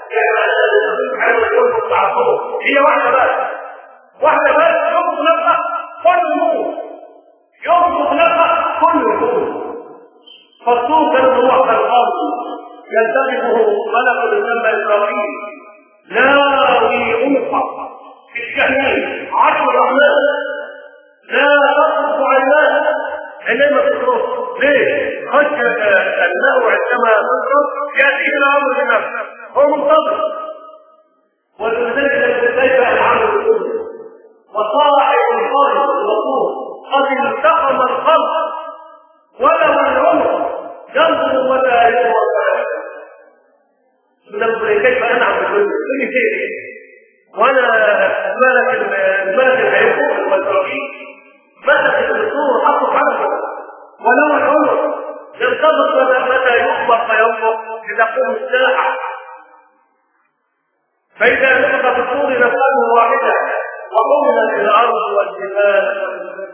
هي واحده بس واحده بس يوم نفسها كل يوم يوم نفسها كل يوم فالصوت الروح الارض يلتقطه ملك يسمى اسرائيل ناوي انفق في الجحيم عشر الرحمن لا تصرف عيناه انما تصرف ليه؟ خشيه الماء عندما تصرف ياتيه الامر بنفسه هو منتظر ولذلك كيف العمل كله وصاحب القلب الغفور قد التقم القلب ولو العمر ينظر ولا يرى لم كل شيء وانا الملك الملك الهيكون والتوحيد مسك الدكتور حطه حركه ولو العمر ينتظر متى يخبر فينفق لتقوم الساعه فاذا نفخ في الصور نفخه واحده وقمنا الارض والجبال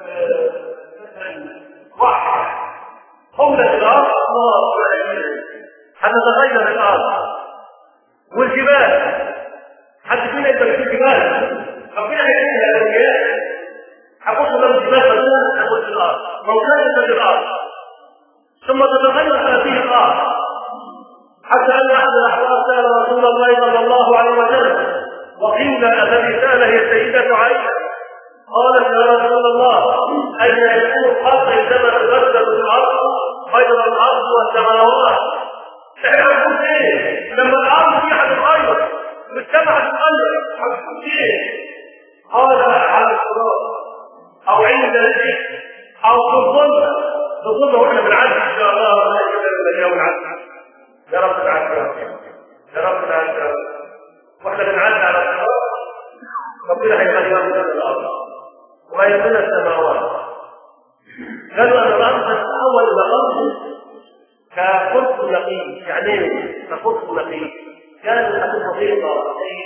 واحده قمنا الارض الله هتتغير الارض والجبال حد فينا يقدر يشوف جبال ربنا هيعمل الاولياء هبص من الجبال مثلا هبص الارض موجوده في الارض ثم تتغير هذه الارض حتى ان احد الاحباب سال رسول الله صلى الله عليه وسلم وقيل الذي سال هي السيده عائشه قالت يا رسول الله اين يكون الخلق عندما تبدل الارض غير الارض والسماوات احنا هنقول ايه لما الارض دي هتتغير والسماء هتتغير هنقول ايه قال على الصراط او عند الشيء او في الظل في الظل واحنا بنعدي ان شاء الله الله يكرمنا اليوم العدل يا رب تعالى يا رب تعالى يا رب واحنا بنعدي على الصراط ربنا هيخلينا من الارض ويملى السماوات قالوا ان الارض تتحول الى ارض كقرص نقي يعني ايه كقرص نقي كانت هتبقى بيضاء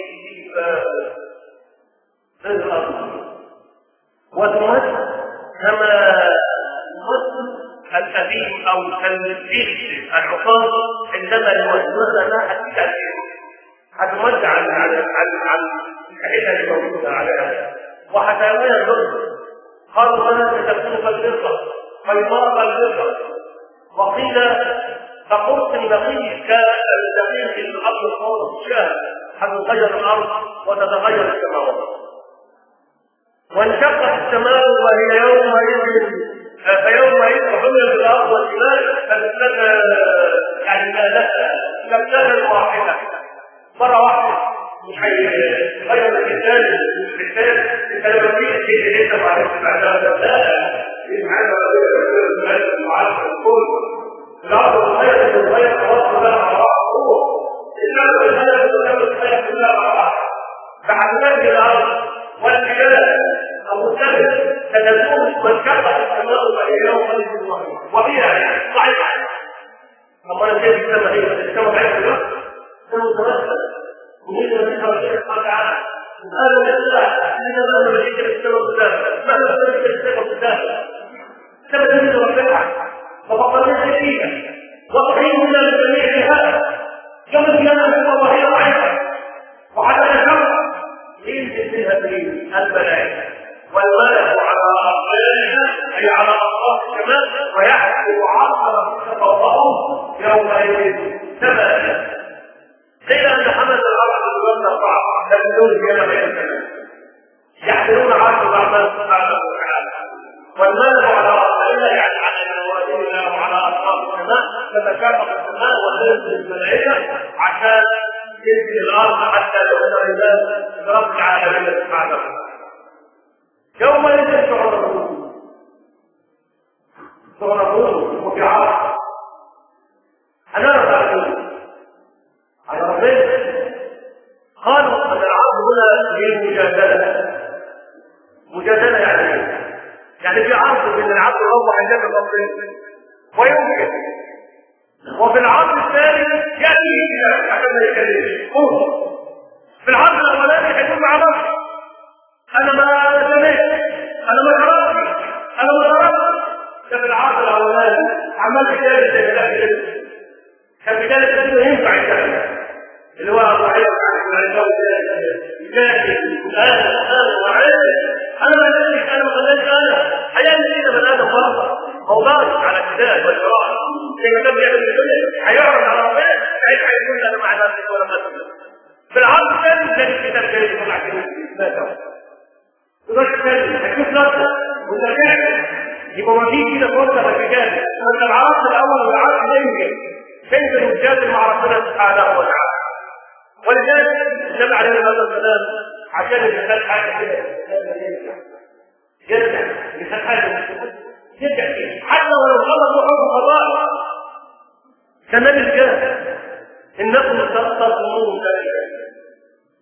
زي الارض وتمس كما تمس الأبيب أو كالجيش العقاب عندما يوزعها ما هتبقى هتوزع على على على على الحيلة اللي موجودة عليها وحتى الظلم قالوا لنا ستكون كالبرة بيضاء كالبرة وقيل كقرص نقي كالدقيق في الأرض الخالص الشاه هتتغير الأرض وتتغير السماوات وانشقت السماء وهي يومئذ فيومئذ حملت الارض والجبال فمثلنا يعني مكانا واحده مره واحده مش هيغير الانسان الانسان انت لما تيجي شيء اللي انت ما عرفتش بعدها لا يفعل معرفه الكل الارض تتغير تتغير خلاص كلها مع بعض الارض تتغير تتغير كلها مع بعض فهتنجي الارض والجبال او السبب ستكون منشقه السماء وهي يوم وهي صحيحه اما انا كيف السماء هي السماء بعيد الوقت سماء متمثل ومن من الشيخ قال تعالى هذا الاسلام لماذا لم يجد السماء قدامه؟ ماذا لم يجد السماء قدامه؟ سبب تجد ربها وفقدنا فيها وصحيحنا لجميع هذا يوم القيامه وهي ضعيفه وحتى نشر ينزل منها دليل الملائكه والملك على أرضها أي على أطراف السماء ويحمل عرش ربك فوقهم يومئذ ثمانية قيل أن حمل العرش بالوزن أربعة لكن دول كما بين السماء يحملون عرش الرحمن سبحانه وتعالى والملك على أرضها يعني على موازين الله وعلى أطراف السماء تتكافئ السماء وتنزل الملائكة عشان تنزل الأرض حتى يكون الرجال برب العالمين سبحانه وتعالى يومئذ تعرضون تعرضون وفي عرض هنعرف على على ربنا قالوا ان العرض هنا هي المجادله مجادله يعني ايه؟ يعني في عرض بين العبد والله عندنا ربنا ويمكن وفي العرض الثاني ياتي عشان ما يكلمش في العرض الاولاني هيكون مع بعض انا ما سمعت انا ما قرات انا ما ضربت ده في العصر الاولاني عمال كتاب زي كده كان كتاب كده ينفع الكلام اللي هو ابو عيسى عن الجو لكن انا انا وعيسى انا ما قلتش انا ما قلتش انا هيعمل كده بني ادم برضه موضوع على الكتاب والقراءه زي ما كان بيعمل كده هيعرض على ربنا هيقول انا ما عملتش ولا ما في العرض الثاني زي الكتاب جاي يطلع كده ما تقدرش تتكلم هتشوف نفسك وترجع يبقى ما فيش كده فرصه للرجال انت العرض الاول والعرض تنزل تنزل وتجادل مع ربنا سبحانه وتعالى ولذلك النبي عليه الصلاه والسلام عشان يتخيل حاجه كده يرجع يتخيل حاجه يرجع فيه حتى ولو غلط حكم قضاء كمان الجهل انكم تستظلمون ذلك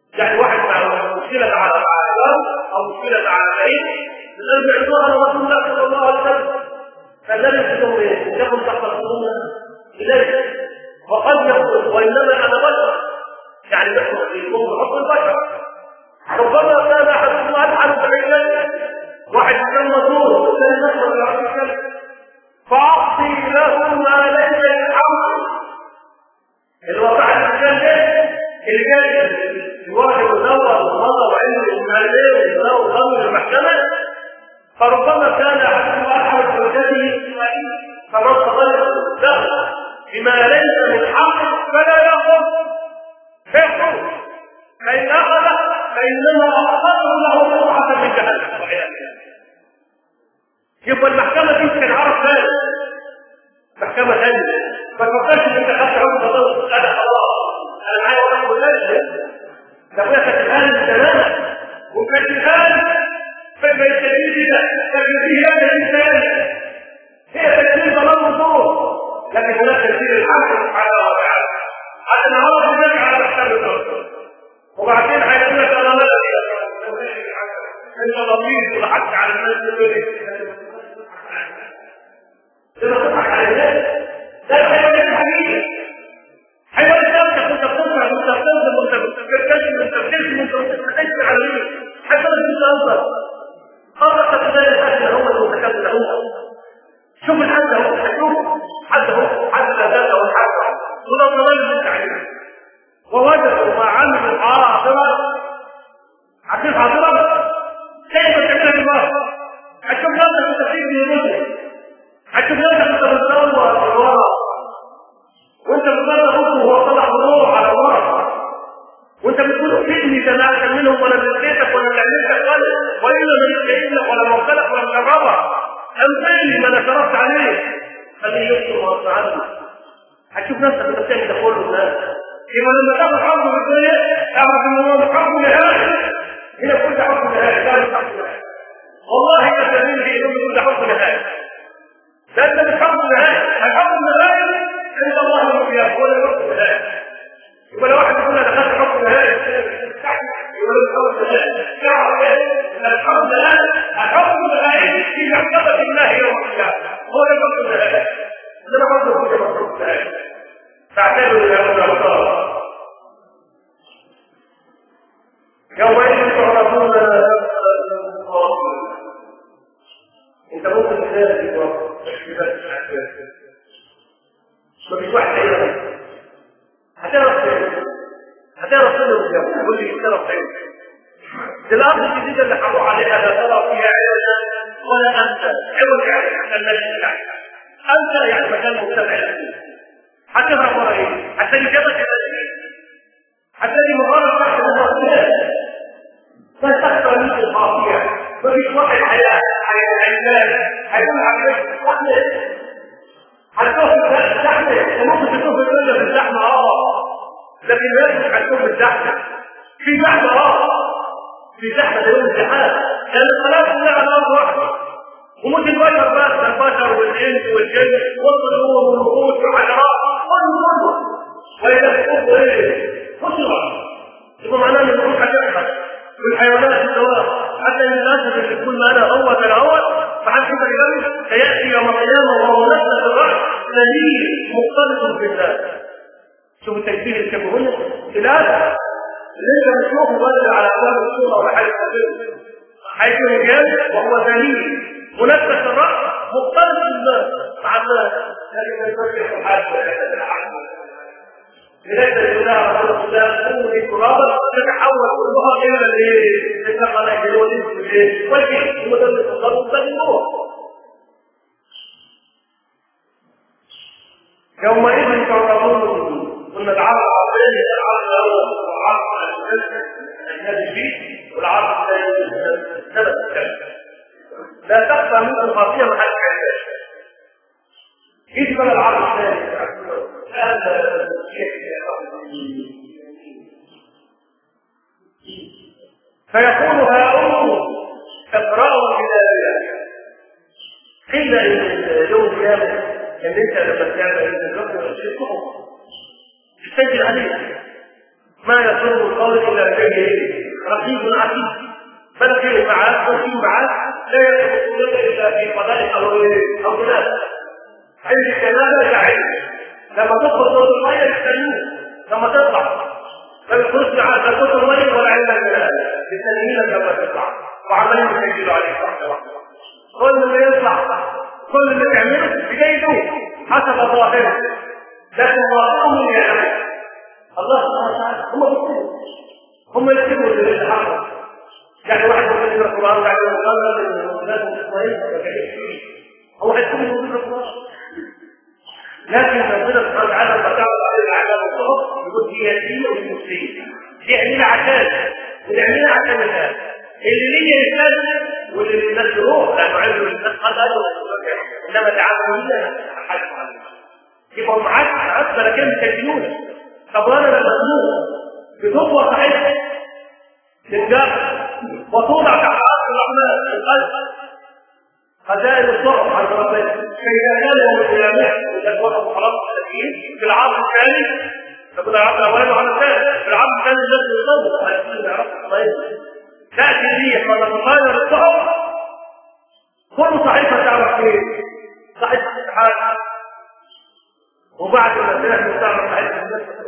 يعني واحد مع مشكلة على عائلات أو مشكلة على بعيد الناس يعرضوها على رسول الله صلى الله عليه وسلم فالنبي يقول ايه؟ يكن تختصون إليه وقد يقول وإنما أنا بشر يعني نحن في حكم البشر ربما كان أحدهم ألحن بعيدا واحد كان مزور والثاني نحن في فأعطي له ما ليس يلحقه الواقع الإنسان ده اللي كان الواحد مدور ومضى وعنده مهلين ومدور ضمن المحكمة فربما كان أحدهم أحد زوجته فمن تغير له بما ليس من حق فلا يأخذ فيخرج فإن أخذ فإنما أخذه له مصلحة من جهنم والعياذ بالله يبقى المحكمة دي كان عرف ثاني محكمة ثانية ما تفكرش ان انت خدت حكم قضاء انا خلاص انا معايا واحد وثلاثة ده ابويا كانت الان السلامة وكانت الان فما يستفيد ده لكن فيه هذا الانسان هي تكفير ضمان وصول لكن هناك تكفير الحق سبحانه وتعالى حتى نعرف ذلك على محكمة الرسول وبعدين هيقول لك انا مالك انت لطيف وضحكت على الناس لما تضحك على الناس ده الحيوان الحقيقي حيوان الدولة كنت بتطلع كنت بتنزل كنت بتتكلم كنت بتمشي كنت بتمشي على مين حتى لو كنت انظر قرر تتبين الحاجة هو المتكلم هو شوف الحد هو شوف حد هو حد لا ذات او حد وده ضلال من التعليم ووجدوا ما عملوا حاضرا عارفين حاضرا كيف تعملها بالباطل هتشوف نفسك مستفيد من المسلم هتشوف نفسك انت بتدور لورا وانت بتدور خطوه وهو طلع بروح على ورا وانت بتقول ابني ده لا اكل منهم ولا بنتك ولا لعبتك ولا ولا من لك ولا موكلك ولا مجربها امثالي ما انا شرفت عليه خليه يكتب غصب عنه هتشوف نفسك انت بتعمل ده كله الناس يبقى لما تاخد حكم في الدنيا اعرف ان هو حكم نهائي هنا كل حكم نهائي لا مش حكم نهائي والله يا سبيل في انه كل حكم نهائي ده انت مش حكم نهائي الحكم النهائي عند الله والقيامه ولا حكم نهائي يبقى لو واحد يقول انا دخلت حكم نهائي يقول له حكم نهائي يعرف ايه؟ الحكم نهائي الحكم النهائي في محكمه الله يوم القيامه هو ده الحكم النهائي ده برضه هو الحكم النهائي تعتبر يا ابو يومئذ تعرضون انت ممكن تلاقي مفيش واحد هيعرف هتعرف فين هتعرف فين الجو تقول لي تعرف فين دي الارض الجديده اللي حطوا عليها لا ترى فيها عوجا ولا انت عوج يعني احنا الملك يعني انت يعني مكان مجتمع هتهرب ورا ايه؟ هتلاقي جبل هتلاقي مغاره تحت المغارات لا تخطر منك الخاطئه مفيش واحد حياه حياه هيكون عندك واحده هتشوف الزحمه وممكن تشوف الدنيا في الزحمه اه لكن لا يمكن هتشوف الزحمه في زحمه اه في زحمه يوم الزحام لان الصلاه كلها على الارض واحده ومش البشر بس البشر والانس والجن والطيور والوحوش والحشرات كله كله واذا تشوفوا ايه؟ خسرة يبقى معناه ان الوحوش هتحصل والحيوانات الدواب حتى ان الاسد اللي تكون معنا هو كان هو فحد كده يجرب سياتي يوم القيامه وهو نفس الراس سليم مختلط بالله شوف التشبيه اللي كتبه هنا الاله اللي انت بتشوفه بدل على ابواب الصوره ولا حاجه حيث رجال وهو ذليل منفس الراس مختلط بالله مع الناس لكن ما يفكر حاجه لذلك الله رسول الله كل ترابا تتحول كلها الى الايه؟ النقل والاسم والجن ومدرس الخلق بالنور يومئذ تعرضون قلنا العرض العرضين العرض الاول والعرض النبي والعرض الثالث لا تخفى منه خافيه محل حاجه يجب العرض الثاني هذا فيقول هؤلاء اقرأوا كتابها قيل ان يوم القيامة ان انت لما تعمل ان الرب يشركهم تسجل عليه ما يسر القول الا لديه رقيب عتيد فالخير معاه والخير معاه لا يكون الا في قضاء او او خلاف عند الجنابه كعلم لما تدخل صوت الميه يستنوه لما تطلع ما بيدخلش معاه لا صوت الميه ولا علم الجنابه يستنينك لما تطلع وعمالين يسجلوا عليك واحده واحده كل اللي يطلع كل اللي تعمله بجيده حسب ظاهره لكن واقعهم يعلم الله سبحانه وتعالى هم بيكتبوا هم يكتبوا اللي حصل يعني واحد يقول القران بعد ما قال الناس الاسرائيل هو هيكون موجود في القران لكن ربنا سبحانه وتعالى لما تعرض عليه الاعلام والصحف يقول هي دي والمسلمين يعملها عشان ويعملها عشان الناس اللي ليه يستاذن واللي الناس يروح لانه عنده الناس قد اجوا انما تعاملوا لنا حاجه يبقى معاك معاك ملكين مسجلون طب وانا لما اموت بتطوى صحيح تنجح وتوضع تحت عرش الرحمن القلب خزائن الصحف عند ربنا فاذا كان يوم القيامه اذا وقفوا خلاص التسجيل في العام الثاني تكون العام الاولاني وعام الثاني في العام الثاني الذي يصدق هيكون يعرف تاتي ريح فتتغير الصحف كل صحيفه تعرف ايه؟ صحيفه الاتحاد وبعد ما تنتهي تعرف صحيفه النفس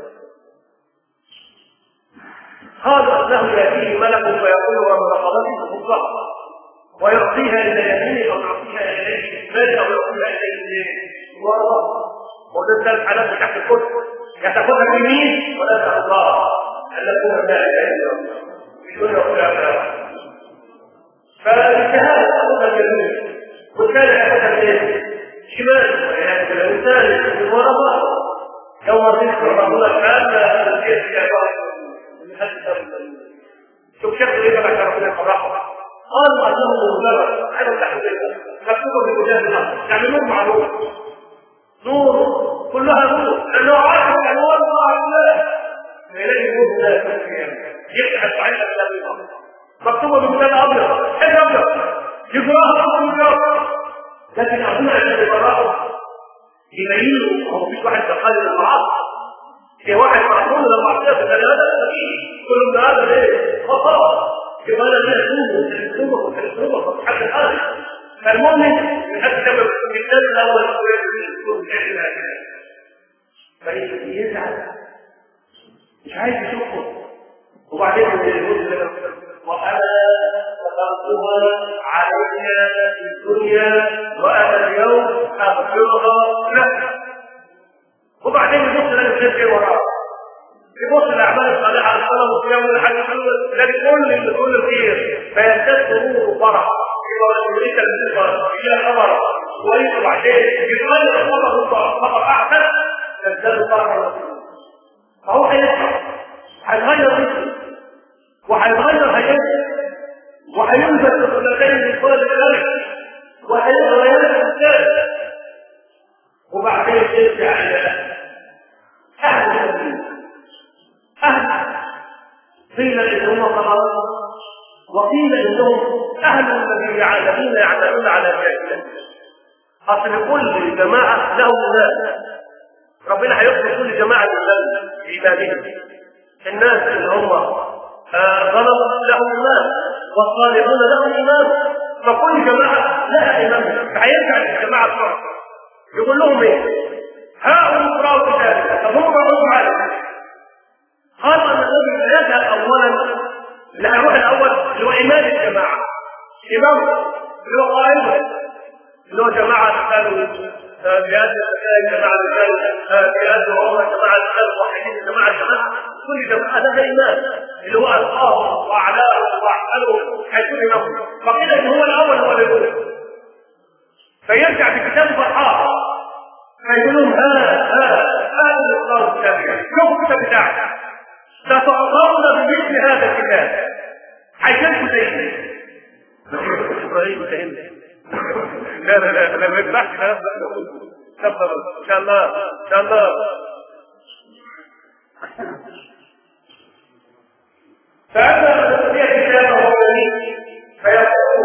قالوا انه ياتيه ملك فيقول ومن رقبته الصحف ويعطيها الى يمينه او يعطيها اليه شماله او يعطيها اليه ورا وده ثلاث حالات تحت الكتب يتاخذها اليمين ولا تاخذها ان تكون لا اله الا الله بدون اختلاف فالجهاد تاخذها اليمين والثاني ياخذها الايه؟ شمال والعياذ بالله والثالث من ورا يوم الرزق ربنا تعالى الكيس يا شوف شكله ايه بقى ربنا يفرحه قالوا انه مبلغ هذا التحديد مكتوبه في مجال الارض يعني نور معروف نور كلها نور لانه عارف الانوار الله عز وجل نور لا يفتح الصحيح الاسلامي مكتوبه بمثال ابيض حاجه ابيض يقراها ابيض لكن ربنا عشان يقراها يبين هو مفيش واحد دخل الامراض في واحد معقول لما اعطيه في هذا كل من هذا ايه خطا يبقى انا لا اسلوبه اسلوبه واسلوبه حتى الان فالمؤمن من حتى كما في الكتاب الاول اسلوب فيزعل مش عايز يشوفه وبعدين يقول وانا ستركها علينا في الدنيا وانا اليوم اغفرها لك وبعدين يبص لنا الخير ايه وراه يبص الاعمال الصالحه الصلاه والصيام والحج لكن كل اللي كل خير فيزداد سرور وفرح يبقى يريد الفكره فيها خبر كويس وبعدين يتغير الخبر خبر احسن تزداد فرحا فهو هيفرح هيغير نفسه وهيغير هيئته وهينزل الخلتين من كل ذلك وهيغير الانسان وبعدين يرجع الى اهل المدينه اهل قيل انهم قمرون وقيل انهم اهل الذين الذين يعملون على ذلك اصل كل جماعه له ناس ربنا هيخلق كل جماعه من عبادهم الناس اللي هم ظلموا لهم ايمان والصالحون لهم ايمان فكل جماعه لها ايمان فهيرجع الجماعه الصالحه يقول لهم ايه؟ هاؤلاء اقرأوا كتابك طب هم ردوا عليه قال ان الذي يذهب اولا لا يروح الاول اللي هو امام الجماعه امام اللي هو قائمه اللي هو جماعه كانوا بهذا جماعه كانوا بهذا وهم جماعه كانوا موحدين جماعه جماعه كل جماعه لها ايمان اللي هو اصحابه واعلاه واحسنه هيكون امامه فقيل ان هو الاول هو الاول فيرجع بكتاب فرحان فيقول لهم ها ها هذا الاصرار الكتاب شوفوا الكتاب بتاعك ستعطون بمثل هذا الكتاب عايزينكم زي ابراهيم فهمت لا لا لا لا ما ينفعش تفضل ان شاء الله ان شاء الله فأما أوتي كتابه فيقول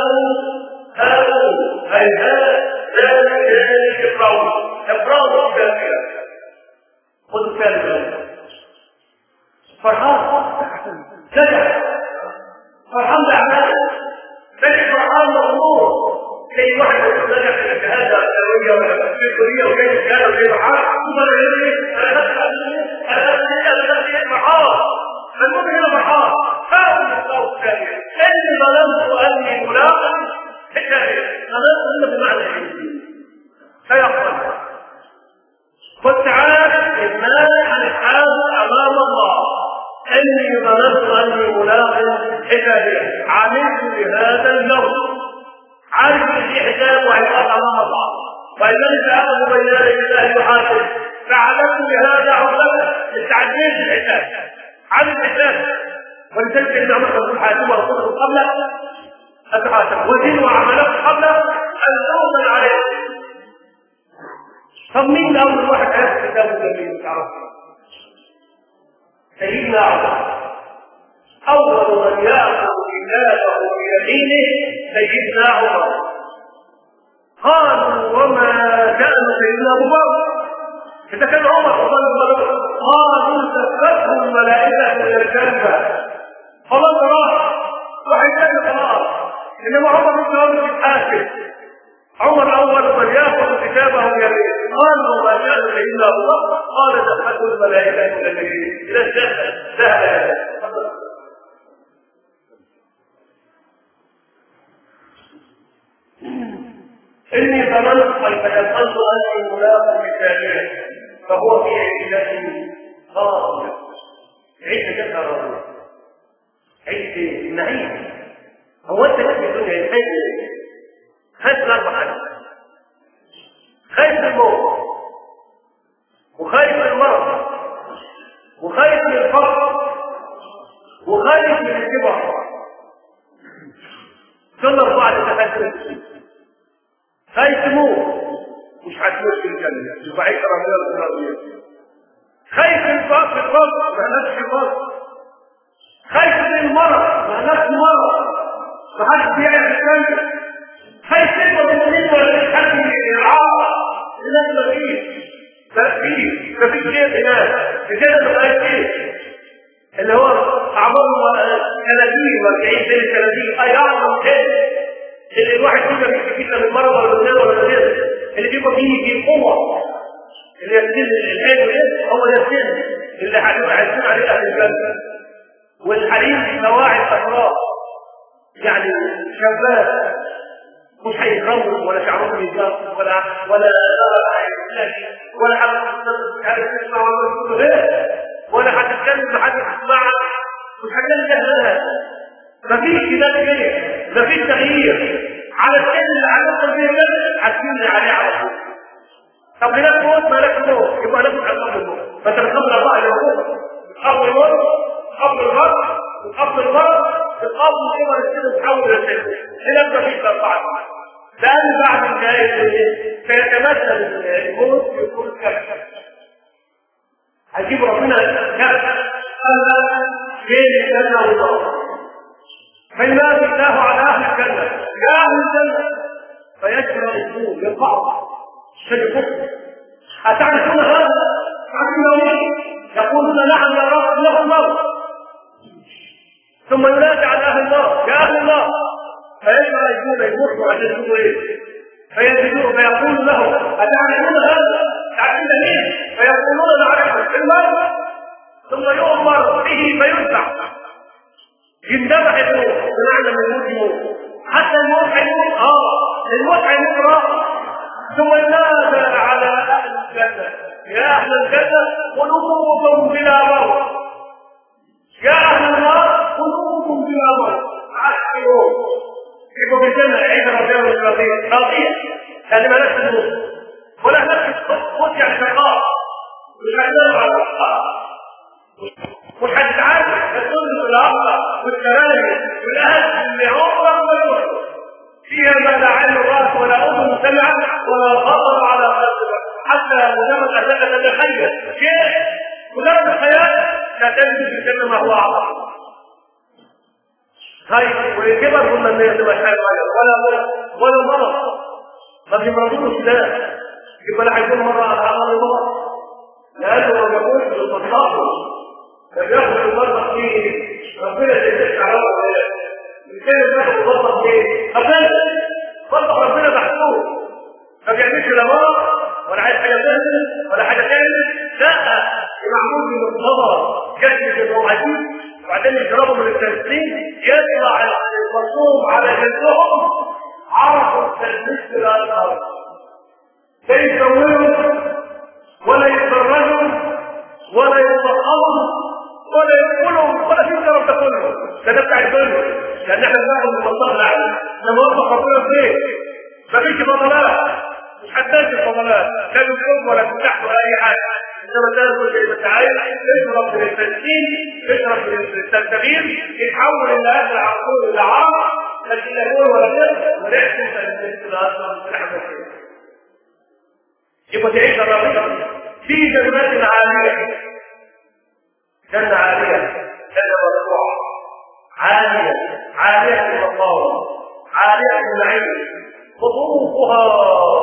هذا هذا ذلك ذلك اقرأوا اقرأوا الكافرة خذوا الكافرة فرحان سجع فرحان باعماله سجع فرحان مغمور زي واحد نجح في الشهاده الثانويه ولا في الكليه وجاي الشهاده وجاي معاه ثم انا دخلت انا دخلت فرحان فالمهم هنا فرحان فاهم الصوت الثاني اني ظننت اني ملاق ظننت انه بمعنى سيقبل قلت عاد إدمان عن الحال أمام الله إني ظننت أني ملاق حسابي عملت بهذا اليوم عارف ان في حساب وعقاب امام الله وانني ساخذ بين يدي الله يحاسب فعلمت بهذا عقبه استعديت للحساب عن الحساب ولذلك ان عمر بن حاتم ورسوله قبل اتحاسب وزن وعملت قبل ان توصل عليه طب مين اول واحد عرف كتابه جميل تعرف سيدنا عمر اول من ياخذ كتابه بيمينه سيدنا عمر قالوا وما كان سيدنا ابو بكر اذا كان عمر رضي الله عنه قالوا سكته الملائكه من الجنه خلاص راح وحيدنا خلاص انما عمر بن عمر يتحاسب عمر اول من ياخذ كتابه بيمينه قال وما كان سيدنا ابو بكر قال دخلت الملائكه من الجنه الى الجنه سهل إني ظننت كيف يظن أني ملاق مثاليا فهو في عيشته راضية عيشة راضية عيشة النعيم هو أنت في الدنيا الحين خايف من أربع حاجات خايف من الموت وخايف من المرض وخايف من الفقر وخايف من الكبر دول أربعة اللي خايف خايف تموت مش هتموت في الجنة يبقى عيش ربنا الراضية خايف من الفقر الفقر ما نفس الفقر خايف من المرض ما نفس المرض ما حدش بيعرف الجنة خايف تكبر من الدنيا ولا مش حد يرعاها لا ما فيش ما فيش ما فيش شيء هناك الجنة ما فيهاش شيء اللي هو أعمار 30 و40 سنة 30 أي أعظم شيء اللي الواحد فينا بيشتكي من المرض ولا النار ولا الرزق اللي بيبقى فيه في قوه اللي يسن الحلم هو ده السن اللي هيكون عليه اهل الجنه والحليم نواعي الاطراف يعني شباب مش هيتغمر ولا شعرهم يتغمر ولا ولا ولا حد تسمع ولا غير ولا هتتكلم محدش يسمعك مش هتلاقي جهلها مفيش كده كده مفيش تغيير على السن اللي عملت فيه كده هتكون عليه على طول طب هناك موت ما لك موت يبقى لازم قبل الموت فانت بتقبل الله الى الموت قبل الموت قبل الموت قبل الموت قبل كده السن تحول الى سن هناك مفيش اربعه لان بعد الجاي فيتمثل الموت يكون كبش هجيب ربنا كبش بين الجنه والنار فينادي الله على اهل الجنه يا اهل الجنه فيجرى الاسبوع يرفعه فيكف اتعرفون هذا؟ تعرفون يقولون نعم يا رب له الموت ثم ينادي على اهل النار يا اهل النار فيجرى يجون يموتوا عشان يقولوا ايه؟ فيجدون فيقول له اتعرفون هذا؟ تعرفون مين؟ فيقولون نعرفه الموت ثم يؤمر به فيتبع يندبح الموت بمعنى من الموت يموت حتى الموت هيموت اه الموت هيموت راحه ثم ينادى على اهل الجنه يا اهل الجنه قلوبكم بلا موت يا اهل النار قلوبكم بلا موت عاشرون يبقوا في الجنه عيد ربنا الراضيه راضيه يعني مالهاش الموت ولا نفس موت يعني شقاء مش هتدور على الشقاء مش هتتعلم هتقول في الأرض والكرامة والأهل اللي عمرك ما يوصل فيها ما لا عين رأت ولا أذن سمعت ولا خطر على قلب حتى مجرد أنك تتخيل شيء مجرد الخيال لا تجد في الجنة ما هو أعظم طيب والكبر قلنا ان يبقى شيء ولا ولا مرض ما بيمرضوش لا يبقى لا هيكون مره على عمل مرض لانه ما بيقولش بالتصرف بل ياخذ فيه ربنا يجزيك على كان الواحد موظف ايه؟ قبل برضه ربنا محسوب ما بيعملش لا مرض ولا عايز حاجه ثانيه ولا حاجه ثانيه لا معمول بمقتضى جسد الموعدين وبعدين يشربوا من التنسيق يطلع المصوم على جسدهم عرفوا التلبيس في الارض لا يسولوا ولا يتفرجوا ولا يتفقهوا ولا يقولوا ولا في الكلام ده كله ده ده بتاع الدنيا لان احنا بناخد من مصدر الاعلى لما وصف ربنا فين مفيش فضلات مش هتلاقي الفضلات لا من فوق ولا من تحت ولا اي حاجه انما ده يقول زي ما انت عايز اشرب من التسكين اشرب من التغيير يتحول الى اكل عقول الى عرق لكن لا يقول ولا كده وريحته تنزل اصلا لحمه يبقى تعيش الرغيف في جنات عاليه جنة عالية جنة مرفوعة عالية عالية المقام عالية العين خطوفها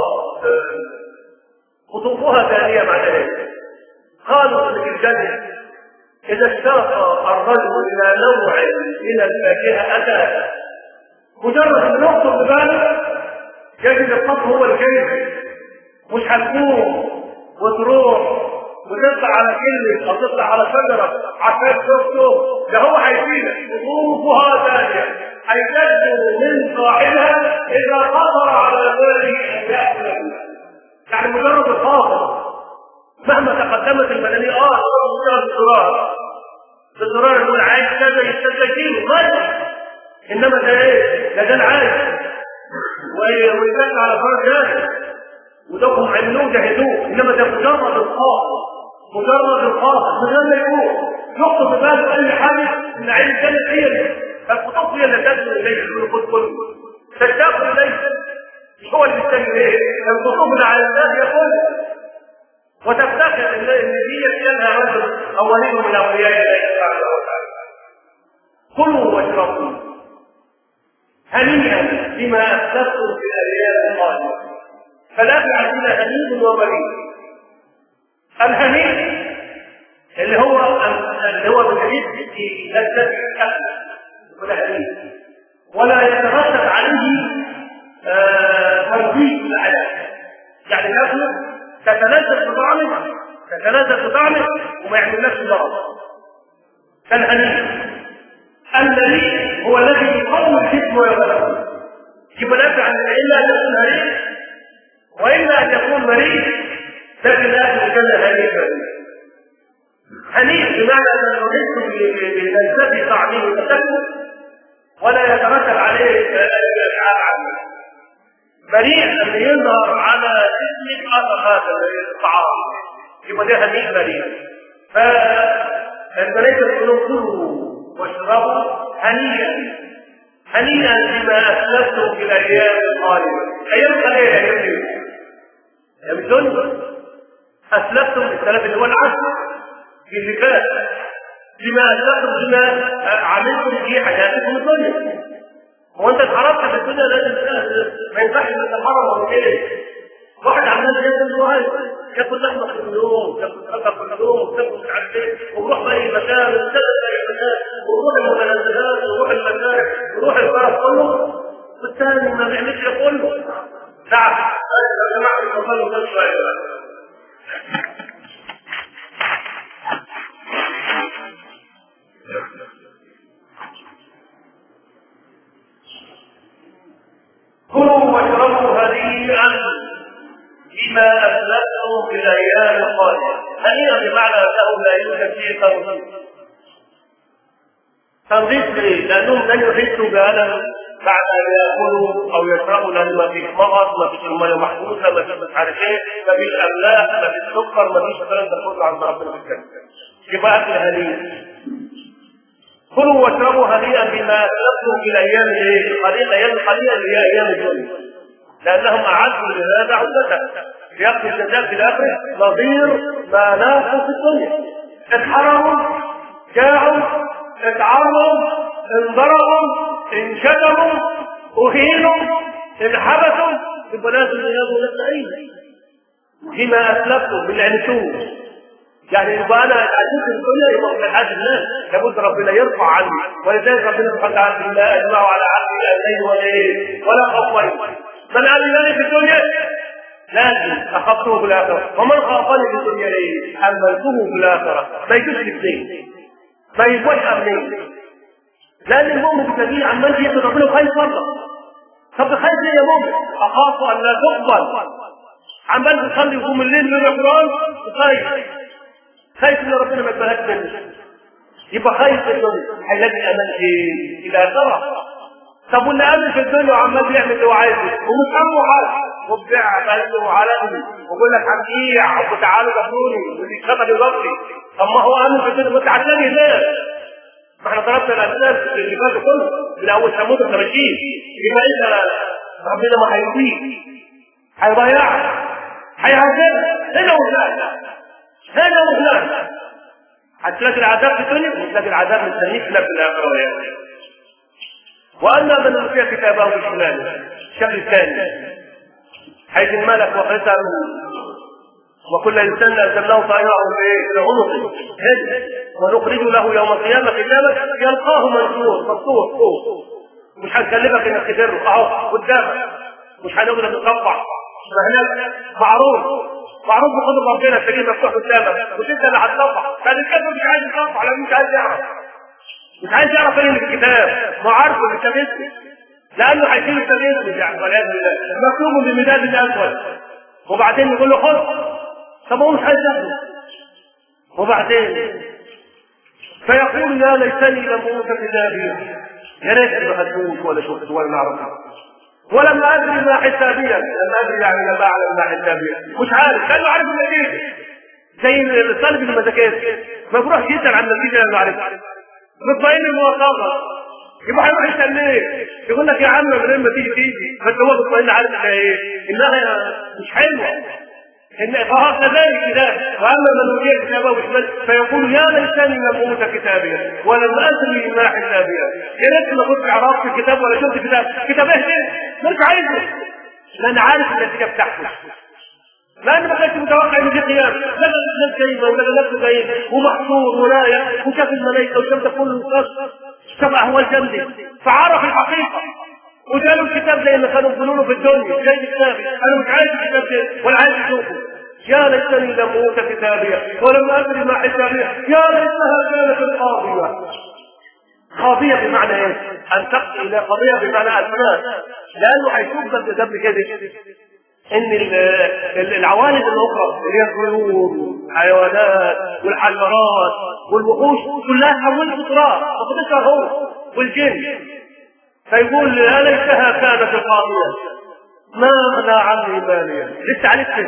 خطوفها ثانية معناها ايه؟ قالوا في الجنة إذا اشتاق الرجل إلى نوع من الفاكهة أتى مجرد أن يخطر بباله يجد القط هو الكيف مش هتقوم وتروح وتطلع على كلمة أو تطلع على شجرة عشان تشوفه ده هو هيفيدك خطوفها ثانية هيكذب من صاحبها إذا خطر على باله أن يأكل يعني مجرد الخاطر مهما تقدمت المدنية اه بالزرار بالزرار يقول عايز كذا يستدرجينه ماشي انما ده ايه؟ ده ده العايز ويتك على فرج جاهز ودوكم عملوه جهدوه انما ده مجرد الخاطر مجرد الخاطر من غير ما يقول يخطر في باله اي حاجه ان عين الجنه هي اللي فالخطوط هي اللي تدعو اليه الخلق كله تشتاق اليه مش هو اللي بيستني ايه؟ الخطوط اللي على الناس يقول وتفتخر ان دي كانها رجل اولين من اولياء الله سبحانه وتعالى كلوا واشربوا هنيئا بما اسلفتم في الايام القادمه فلا عندنا هنيء ومريء الهنيء اللي هو اللي هو بالحديث في لذة الأكل ولا هنيء ولا يترتب عليه ترويج العلاج يعني الأكل تتلذذ بطعمه تتلذذ بطعمه وما يعملكش ضرر كالهنيء المريء هو الذي يقوي الجسم ويغلبه يبقى لا عن الا ان يكون هنيء واما ان يكون مريض لكن لا الجنه هنيء هنيء بمعنى انه يحس بلذة طعمه وتكلم ولا يترتب عليه الافعال عنه مريء لما يظهر على جسمك اثر هذا الطعام يبقى ده هنيء مريء فالملائكه يقولون كلوا واشربوا هنيئا هنيئا بما اسلفتم في الايام القادمه ايام قليله ايام ايام الدنيا اسلفتم السلف اللي هو العسل في اللي فات بما اسلفتم بما عملتم في حياتكم الدنيا هو انت اتحرمت في الدنيا لازم ما ينفعش ان تتحرم من ايه؟ واحد عمال ينزل وهاي ياكل لحمه كل يوم ياكل سمك كل يوم ياكل مش عارف ايه ويروح في اي مكان ويسافر في اي مكان ويروح المتنزلات ويروح المسارح ويروح الفرح كله والثاني ما بيعملش كله نعم يا جماعه اتفضلوا كل شويه كلوا واشربوا هنيئا بما أسلفتم في الأيام القادمة هنيئا بمعنى أنه لا يوجد فيه تنظيف تنظيف ليه؟ لأنهم لن يحسوا بألم بعد أن يأكلوا أو يشربوا لأن ما فيش مغص ما فيش المية محبوسة ما فيش مش عارف إيه ما فيش أملاح ما فيش سكر ما فيش الكلام ده كله عند ربنا في الجنة يبقى أكل هنيء كلوا واشربوا هنيئا بما أسلفتم في الأيام الإيه؟ قليل الأيام القليلة اللي هي أيام الدنيا لأنهم أعدوا لهذا عدة يقضي الجزاء في الآخرة نظير ما لاقوا في الدنيا اتحرموا جاعوا اتعرضوا انضربوا انشتموا أهينوا انحبسوا يبقى لازم ياخذوا للسعيد فيما أسلفتم بالعنسوس يعني يبقى أنا أشوف الدنيا يبقى في الحاجة اسعاد الناس لابد ربنا يرفع عني ولذلك ربنا سبحانه وتعالى لا اجمع على عبدي الليل والايه ولا خوفين من امنني في الدنيا لكن اخذته في الاخره ومن خافني في الدنيا ليه؟ حملته في الاخره ما يجوش الاثنين ما يبقاش امنين لان المؤمن بالنبي عمال يقول ربنا خايف والله طب خايف ليه يا مؤمن؟ اخاف ان لا تقبل عمال تصلي وقوم الليل من القران خايف خايف ان ربنا ما يقبلهاش منك يبقى خايف في الدنيا هيلاقي الامان ايه؟ الى ترى طب واللي امن في الدنيا وعمال بيعمل اللي هو عايزه ومش همه حاجه وبيع بلده وعلمه ويقول لك هنبيع وتعالوا دخلوني ودي خطر يغطي طب ما هو امن في الدنيا وانت عشان هناك ما احنا ضربنا الاسباب اللي فاتوا كله من اول ثمود التماشير يبقى انت ربنا ما هيضيق هيضيعك هيعذبك هنا وهناك هنا وهناك هتلاقي العذاب في الدنيا وتلاقي العذاب مستنيك لك في الاخره والعياذ واما من اوتي كتابه بالشمال الشكل الثاني حيث الملك وختم وكل انسان ارسلناه طائره الى عنقه ونخرج له يوم القيامه كتابا يلقاه منشور مفتوح فوق مش هنكلفك انك تجره اهو قدامك مش هنقول لك تقطع فهناك معروف معروف بقدر ربنا تلاقيه مفتوح قدامك مش انت اللي هتطبع بعد الكتاب مش عايز يطبع لان مش عايز يعرف مش عايز يعرف ايه اللي في الكتاب ما عارفه مش كتاب لانه هيجيب التمييز يعني والعياذ بالله مكتوب بمداد الاسود وبعدين يقول له خذ طب هو مش عايز ياخده وبعدين فيقول يا ليتني لم اوت كتابي يا ريت ما خدتوش ولا شفت ولا نعرف ولم ادري ما حسابيا لم ادري يعني لم اعلم ما حسابيا مش عارف كانه عارف النتيجه زي الطالب اللي ما ذاكرش ما بيروحش يسال عن النتيجه لانه عارفها مطمئن المواصفه يبقى هيروح يسال ليه؟ يقول لك يا عم من غير ما تيجي تيجي بس هو مطمئن عارف انها ايه؟ انها مش حلوه ان فهو كذلك كده واما من اوتي كتابه بشمال فيقول يا ليتني لم اوت كتابيا ولم ادري ما حسابيا يا ريت ما كنت عرفت الكتاب ولا شفت كتاب كتاب ايه ده؟ مش عايزه لان عارف النتيجه بتاعته لان ما كانش متوقع ان في قيام لقى الانسان كيما ولقى نفسه كيما ومحصور ورايح وشاف الملائكه وشاف ده كله وقص شاف احوال جنبه فعرف الحقيقه وجاله الكتاب زي ما كانوا يقولوا له في الدنيا زي كتابي انا مش عايز الكتاب ده ولا عايز اشوفه يا ليتني لم اوت كتابيا ولم ادري ما حسابيا يا ليتها كانت القاضيه قاضية بمعنى ايه؟ ان تقضي الى قضية بمعنى اسماء لانه هيشوف بس قبل كده ان العوالم الاخرى اللي هي الطيور والحيوانات والحشرات والوحوش كلها حولت تراب فقدتها هو والجن فيقول يا ليتها كانت القاضية ما أغنى عني ماليا لسه عليك كده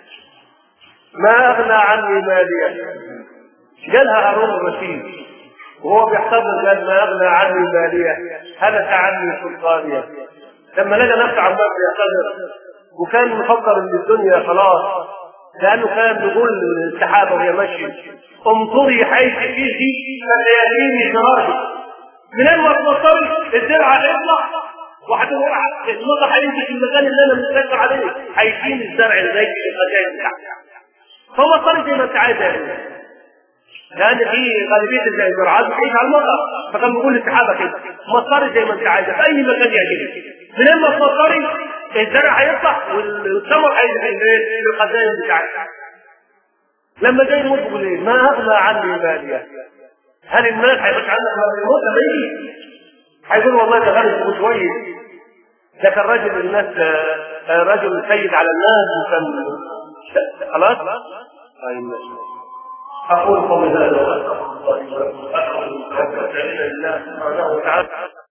ما أغنى عني ماليا قالها هارون الرشيد وهو بيحتضر قال ما أغنى عني ماليا هلك عني سلطانيا لما لقى نفسه عمال بيحتضر وكان مفكر ان الدنيا خلاص لانه كان بيقول للسحابه وهي ماشيه امطري حيث فيه فسياتيني شراري منين ما تبطلي الدرع هيطلع وهتروح المطر هينزل في المكان اللي انا مستكبر عليه هيجيني الزرع اللي زي الخزائن بتاعتي فبطلي زي ما انت عايز يا لان في غالبيه الزراعات بتعيش على المطر فكان بيقول للسحابه كده مطري زي ما انت عايزه في اي مكان يعجبك منين ما تمطري الزرع هيطلع والثمر هينزل في الخزائن بتاعتك لما جاي يموت يقول ايه ما اغنى عني ماليه هل الناس هيبقى عندك ما يموت لما هيقول والله ده غني شويه ده كان راجل الناس رجل سيد على الناس وكان خلاص طيب أقول قولي هذا وأستغفر الله لله سبحانه وتعالى